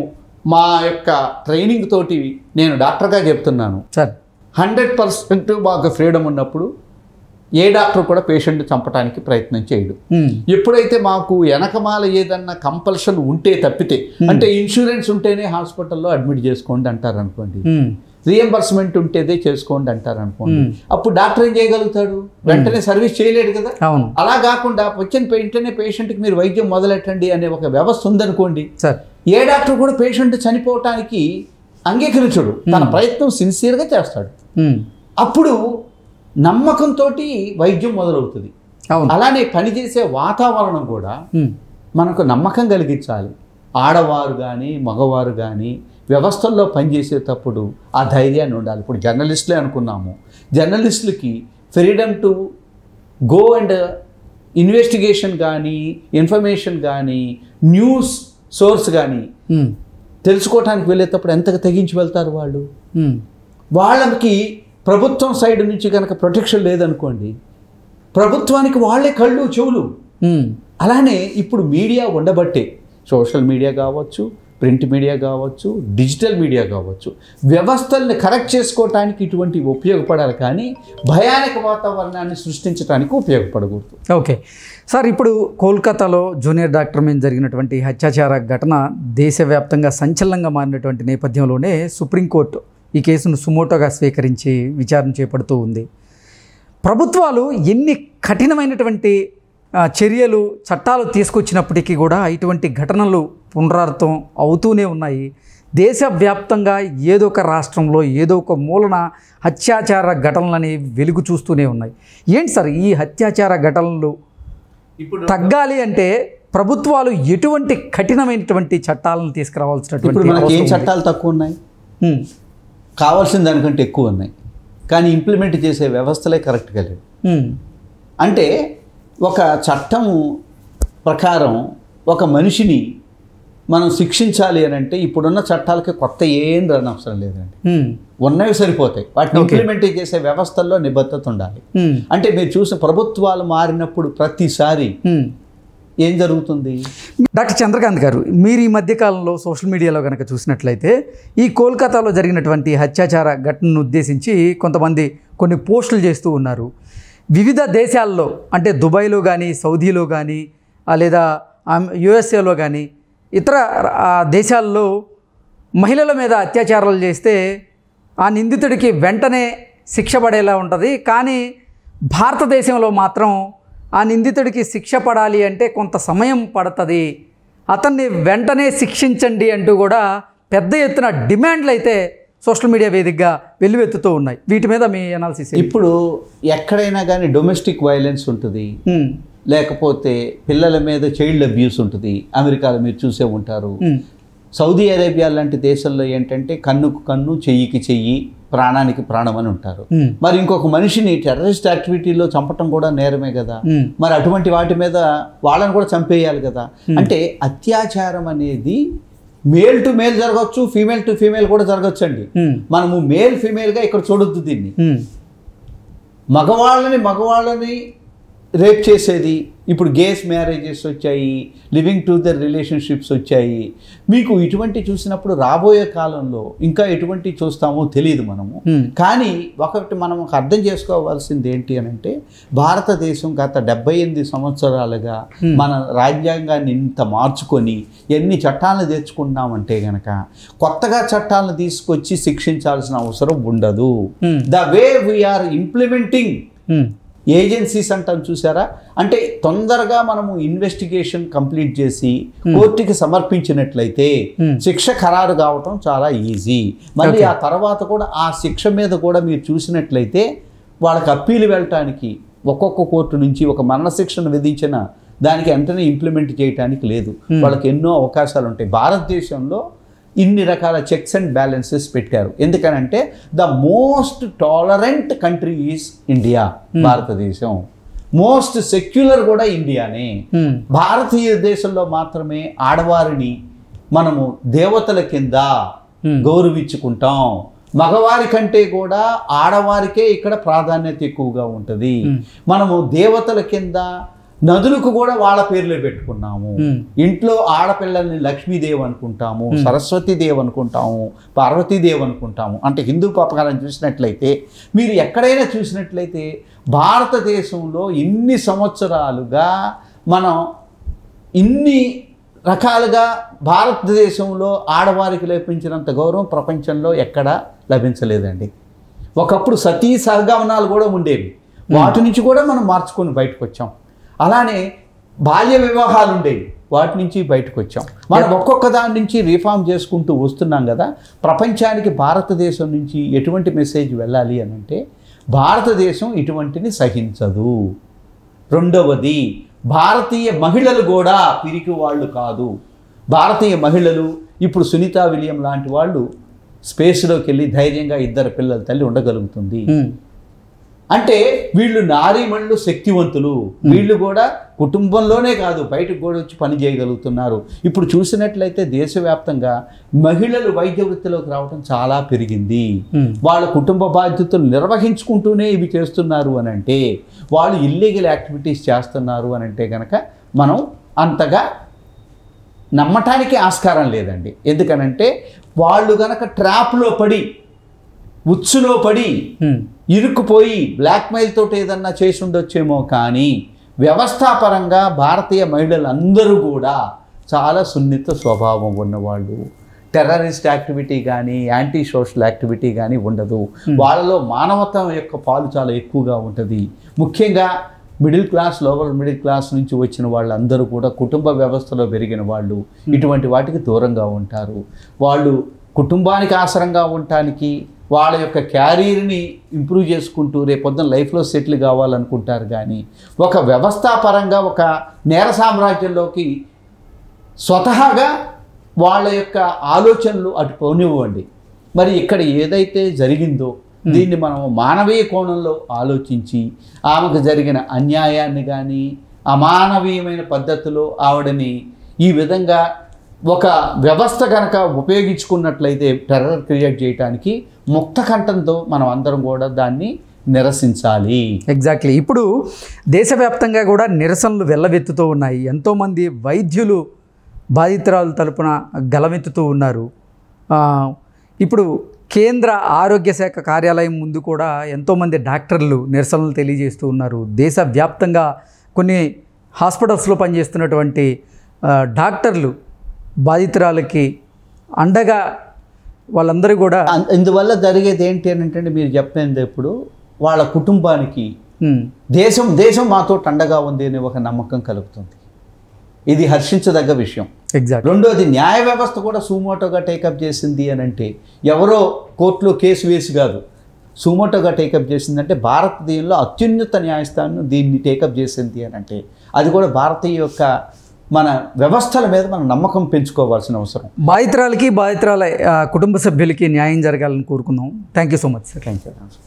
మా యొక్క ట్రైనింగ్ తోటి నేను డాక్టర్గా చెప్తున్నాను సార్ హండ్రెడ్ పర్సెంట్ మాకు ఫ్రీడమ్ ఉన్నప్పుడు ఏ డాక్టర్ కూడా పేషెంట్ చంపడానికి ప్రయత్నం చేయడు ఉమ్, ఎప్పుడైతే మాకు వెనకమాల ఏదన్నా కంపల్షన్ ఉంటే తప్పితే అంటే ఇన్సూరెన్స్ ఉంటేనే హాస్పిటల్లో అడ్మిట్ చేసుకోండి అంటారు అనుకోండి ఉమ్, రియంబర్స్మెంట్ ఉంటేదే చేసుకోండి అంటారు అనుకోండి అప్పుడు డాక్టర్ ఏం చేయగలుగుతాడు వెంటనే సర్వీస్ చేయలేడు కదా అవును అలా కాకుండా వచ్చిన వెంటనే పేషెంట్కి మీరు వైద్యం మొదలెట్టండి అనే ఒక వ్యవస్థ ఉందనుకోండి సార్ ఏ డాక్టర్ కూడా పేషెంట్ చనిపోవటానికి అంగీకరించడు తన ప్రయత్నం సిన్సియర్గా చేస్తాడు ఉమ్, అప్పుడు నమ్మకంతో వైద్యం మొదలవుతుంది అవును అలానే పనిచేసే వాతావరణం కూడా ఉమ్, మనకు నమ్మకం కలిగించాలి ఆడవారు కానీ మగవారు కానీ వ్యవస్థల్లో పనిచేసేటప్పుడు ఆ ధైర్యాన్ని ఉండాలి ఇప్పుడు జర్నలిస్టులే అనుకున్నాము జర్నలిస్టులకి freedom to go and investigation కానీ ఇన్ఫర్మేషన్ కానీ న్యూస్ సోర్స్ కానీ ఉమ్, తెలుసుకోవటానికి వెళ్ళేటప్పుడు ఎంతగా తెగించి వెళ్తారు వాళ్ళు ఉమ్, వాళ్ళకి ప్రభుత్వం సైడ్ నుంచి కనుక ప్రొటెక్షన్ లేదనుకోండి ప్రభుత్వానికి వాళ్ళే కళ్ళు చెవులు ఉమ్, అలానే ఇప్పుడు మీడియా ఉండబట్టే సోషల్ మీడియా కావచ్చు ప్రింట్ మీడియా కావచ్చు డిజిటల్ మీడియా కావచ్చు వ్యవస్థల్ని కరెక్ట్ చేసుకోవటానికి ఇటువంటివి ఉపయోగపడాలి కానీ భయానక వాతావరణాన్ని సృష్టించడానికి ఉపయోగపడకూడదు ఓకే సార్ ఇప్పుడు కోల్కతాలో జూనియర్ డాక్టర్ మీద జరిగినటువంటి అత్యాచార ఘటన దేశవ్యాప్తంగా సంచలనంగా మారినటువంటి నేపథ్యంలోనే సుప్రీంకోర్టు ఈ కేసును సుమోటోగా స్వీకరించి విచారణ చేపడుతూ ఉంది ప్రభుత్వాలు ఎన్ని కఠినమైనటువంటి ఆ, చర్యలు చట్టాలు తీసుకొచ్చినప్పటికీ కూడా ఇటువంటి ఘటనలు పునరావృతం అవుతూనే ఉన్నాయి దేశవ్యాప్తంగా ఏదో ఒక రాష్ట్రంలో ఏదో ఒక మూలన అత్యాచార ఘటనలు అనేవి వెలుగు చూస్తూనే ఉన్నాయి ఏంటి సార్ ఈ అత్యాచార ఘటనలు ఇప్పుడు తగ్గాలి అంటే ప్రభుత్వాలు ఎటువంటి కఠినమైనటువంటి చట్టాలను ఇప్పుడు తీసుకురావాల్సినటువంటి మనకి ఏం అవసరం ఉంది? చట్టాలు తక్కువ ఉన్నాయి ఉమ్, కావాల్సిన దానికంటే ఎక్కువ ఉన్నాయి కానీ ఇంప్లిమెంట్ చేసే వ్యవస్థలే కరెక్ట్గా లేవు ఉమ్, అంటే ఒక చట్టం ప్రకారం ఒక మనిషిని మనం శిక్షించాలి అని అంటే ఇప్పుడున్న చట్టాలకి కొత్త ఏం రాని అవసరం లేదండి ఉమ్, ఉన్నవి సరిపోతాయి వాటిని ఇంప్లిమెంట్ చేసే వ్యవస్థల్లో నిబద్ధత ఉండాలి ఉమ్, అంటే మీరు చూసిన ప్రభుత్వాలు మారినప్పుడు ప్రతిసారి ఉమ్. ఏం జరుగుతుంది డాక్టర్ చంద్రకాంత్ గారు మీరు ఈ మధ్యకాలంలో సోషల్ మీడియాలో కనుక చూసినట్లయితే ఈ కోల్కతాలో జరిగినటువంటి అత్యాచార ఘటనను ఉద్దేశించి కొంతమంది కొన్ని పోస్టులు చేస్తూ ఉన్నారు వివిధ దేశాల్లో అంటే దుబాయ్లో కానీ సౌదీలో కానీ ఆ లేదా యుఎస్ఏలో కానీ ఇతర ఆ, దేశాల్లో మహిళల మీద అత్యాచారాలు చేస్తే ఆ నిందితుడికి వెంటనే శిక్ష పడేలా ఉంటుంది కానీ భారతదేశంలో మాత్రం ఆ నిందితుడికి శిక్ష పడాలి అంటే కొంత సమయం పడుతుంది అతన్ని వెంటనే శిక్షించండి అంటూ కూడా పెద్ద ఎత్తున డిమాండ్లు అయితే సోషల్ మీడియా వేదికగా వెల్లువెత్తుతూ ఉన్నాయి వీటి మీద మీ అనాలిసిస్ ఇప్పుడు ఎక్కడైనా కానీ డొమెస్టిక్ వైలెన్స్ ఉంటుంది లేకపోతే పిల్లల మీద చైల్డ్ అబ్యూస్ ఉంటుంది అమెరికాలో మీరు చూసే ఉంటారు సౌదీ అరేబియా లాంటి దేశంలో ఏంటంటే కన్నుకు కన్ను చెయ్యికి చెయ్యి ప్రాణానికి ప్రాణం అని ఉంటారు మరి ఇంకొక మనిషిని టెర్రరిస్ట్ యాక్టివిటీలో చంపటం కూడా నేరమే కదా మరి అటువంటి వాటి మీద వాళ్ళని కూడా చంపేయాలి కదా అంటే అత్యాచారం అనేది మేల్ టు మేల్ జరగచ్చు ఫీమేల్ టు ఫీమేల్ కూడా జరగచ్చు అండి మనము మేల్ ఫీమేల్గా ఇక్కడ చూడొద్దు దీన్ని మగవాళ్ళని మగవాళ్ళని రేప్ చేసేది ఇప్పుడు గేస్ మ్యారేజెస్ వచ్చాయి లివింగ్ టు ద రిలేషన్షిప్స్ వచ్చాయి మీకు ఇటువంటి చూసినప్పుడు రాబోయే కాలంలో ఇంకా ఎటువంటి చూస్తామో తెలియదు మనము కానీ ఒకటి మనం ఒక అర్థం చేసుకోవాల్సింది ఏంటి అని అంటే భారతదేశం గత డెబ్బై ఎనిమిది సంవత్సరాలుగా మన రాజ్యాంగాన్ని ఇంత మార్చుకొని ఎన్ని చట్టాలను తెచ్చుకున్నామంటే గనక కొత్తగా చట్టాలను తీసుకొచ్చి శిక్షించాల్సిన అవసరం ఉండదు the way we are implementing agencies అంటాం చూసారా అంటే తొందరగా మనము ఇన్వెస్టిగేషన్ కంప్లీట్ చేసి కోర్టుకి సమర్పించినట్లయితే శిక్ష ఖరారు కావటం చాలా ఈజీ మళ్ళీ ఆ తర్వాత కూడా ఆ శిక్ష మీద కూడా మీరు చూసినట్లయితే వాళ్ళకి అప్పీలు వెళ్ళటానికి ఒక్కొక్క కోర్టు నుంచి ఒక మరణశిక్షను విధించిన దానికి వెంటనే ఇంప్లిమెంట్ చేయడానికి లేదు వాళ్ళకి ఎన్నో అవకాశాలు ఉంటాయి భారతదేశంలో ఇన్ని రకాల చెక్స్ అండ్ బ్యాలెన్సెస్ పెట్టారు ఎందుకనంటే the most tolerant country is India భారతదేశం మోస్ట్ సెక్యులర్ కూడా ఇండియానే భారతీయ దేశంలో మాత్రమే ఆడవారిని మనము దేవతల కింద గౌరవించుకుంటాం మగవారి కంటే కూడా ఆడవారికే ఇక్కడ ప్రాధాన్యత ఎక్కువగా ఉంటుంది మనము దేవతల కింద నదులకు కూడా వాళ్ళ పేర్లే పెట్టుకున్నాము Hmm. ఇంట్లో ఆడపిల్లల్ని లక్ష్మీదేవి అనుకుంటాము సరస్వతీదేవి అనుకుంటాము పార్వతీదేవి అనుకుంటాము అంటే హిందూ ప్రకారం చూసినట్లయితే మీరు ఎక్కడైనా చూసినట్లయితే భారతదేశంలో ఇన్ని సంవత్సరాలుగా మనం ఇన్ని రకాలుగా భారతదేశంలో ఆడవారికి లభించినంత గౌరవం ప్రపంచంలో ఎక్కడా లభించలేదండి ఒకప్పుడు సతీ సహగమనాలు కూడా ఉండేవి వాటి నుంచి కూడా మనం మార్చుకొని బయటకు వచ్చాం అలానే బాల్య వివాహాలు ఉండేవి వాటి నుంచి బయటకు వచ్చాం మనం ఒక్కొక్క దాని నుంచి రీఫార్మ్ చేసుకుంటూ వస్తున్నాం కదా ప్రపంచానికి భారతదేశం నుంచి ఎటువంటి మెసేజ్ వెళ్ళాలి అని అంటే భారతదేశం ఇటువంటిని సహించదు రెండవది భారతీయ మహిళలు కూడా పిరికి వాళ్ళు కాదు భారతీయ మహిళలు ఇప్పుడు సునీత విలియం లాంటి వాళ్ళు స్పేస్లోకి వెళ్ళి ధైర్యంగా ఇద్దరు పిల్లల తల్లి ఉండగలుగుతుంది ఉమ్, అంటే వీళ్ళు నారీమణులు శక్తివంతులు వీళ్ళు కూడా కుటుంబంలోనే కాదు బయటకు కూడా వచ్చి పని చేయగలుగుతున్నారు ఇప్పుడు చూసినట్లయితే దేశవ్యాప్తంగా మహిళలు వైద్య వృత్తిలోకి రావడం చాలా పెరిగింది ఉమ్, వాళ్ళ కుటుంబ బాధ్యతలు నిర్వహించుకుంటూనే ఇవి చేస్తున్నారు అని అంటే వాళ్ళు ఇల్లీగల్ యాక్టివిటీస్ చేస్తున్నారు అని అంటే కనుక మనం అంతగా నమ్మటానికి ఆస్కారం లేదండి ఎందుకనంటే వాళ్ళు గనక ట్రాప్లో పడి ఉచ్చులో పడి ఉమ్, ఇరుక్కుపోయి బ్లాక్మెయిల్ తోటి ఏదన్నా చేసి ఉండొచ్చేమో కానీ వ్యవస్థాపరంగా భారతీయ మహిళలు అందరూ కూడా చాలా సున్నిత స్వభావం ఉన్నవాళ్ళు టెర్రరిస్ట్ యాక్టివిటీ కానీ యాంటీ సోషల్ యాక్టివిటీ కానీ ఉండదు వాళ్ళలో మానవత్వం యొక్క పాలు చాలా ఎక్కువగా ఉంటుంది ముఖ్యంగా middle class lower middle class నుంచి వచ్చిన వాళ్ళందరూ కూడా కుటుంబ వ్యవస్థలో పెరిగిన వాళ్ళు ఇటువంటి వాటికి దూరంగా ఉంటారు వాళ్ళు కుటుంబానికి ఆసరంగా ఉండటానికి వాళ్ళ యొక్క క్యారియర్ని ఇంప్రూవ్ చేసుకుంటూ రేపొద్దున లైఫ్లో సెటిల్ కావాలనుకుంటారు కానీ ఒక వ్యవస్థాపరంగా ఒక నేర సామ్రాజ్యంలోకి స్వతహాగా వాళ్ళ యొక్క ఆలోచనలు అటు పోనివ్వండి మరి ఇక్కడ ఏదైతే జరిగిందో దీన్ని మనం మానవీయ కోణంలో ఆలోచించి ఆమెకు జరిగిన అన్యాయాన్ని కానీ అమానవీయమైన పద్ధతిలో ఆవిడని ఈ విధంగా ఒక వ్యవస్థ కనుక ఉపయోగించుకున్నట్లయితే టెర్రర్ క్రియేట్ చేయడానికి ముక్త కంఠంతో మనం అందరం కూడా దాన్ని నిరసించాలి ఎగ్జాక్ట్లీ ఇప్పుడు దేశవ్యాప్తంగా కూడా నిరసనలు వెల్లవెత్తుతూ ఉన్నాయి ఎంతోమంది వైద్యులు బాధితురాలు తరపున గలమెత్తుతూ ఉన్నారు ఆ, ఇప్పుడు కేంద్ర ఆరోగ్య శాఖ కార్యాలయం ముందు కూడా ఎంతోమంది డాక్టర్లు నిరసనలు తెలియజేస్తూ ఉన్నారు దేశవ్యాప్తంగా కొన్ని హాస్పిటల్స్లో పనిచేస్తున్నటువంటి ఆ, డాక్టర్లు బాధితురాలకి అండగా వాళ్ళందరూ కూడా అం- ఇందువల్ల జరిగేది ఏంటి అని అంటే మీరు చెప్పింది ఇప్పుడు వాళ్ళ కుటుంబానికి ఉమ్, దేశం దేశం మాతో అండగా ఉంది అనే ఒక నమ్మకం కలుగుతుంది ఇది హర్షించదగ్గ విషయం ఎగ్జాక్ట్ రెండోది న్యాయ వ్యవస్థ కూడా సుమోటోగా టేకప్ చేసింది అని అంటే ఎవరో కోర్టులో కేసు వేసి కాదు సుమోటోగా టేకప్ చేసిందంటే భారతదేశంలో అత్యున్నత న్యాయస్థానం దీన్ని టేకప్ చేసింది అని అంటే అది కూడా భారతీయ యొక్క మన వ్యవస్థల మీద మనం నమ్మకం పెంచుకోవాల్సిన అవసరం బాధితురాలకి బాధితురాల ఆ, కుటుంబ సభ్యులకి న్యాయం జరగాలని కోరుకుందాం thank you so much sir thank you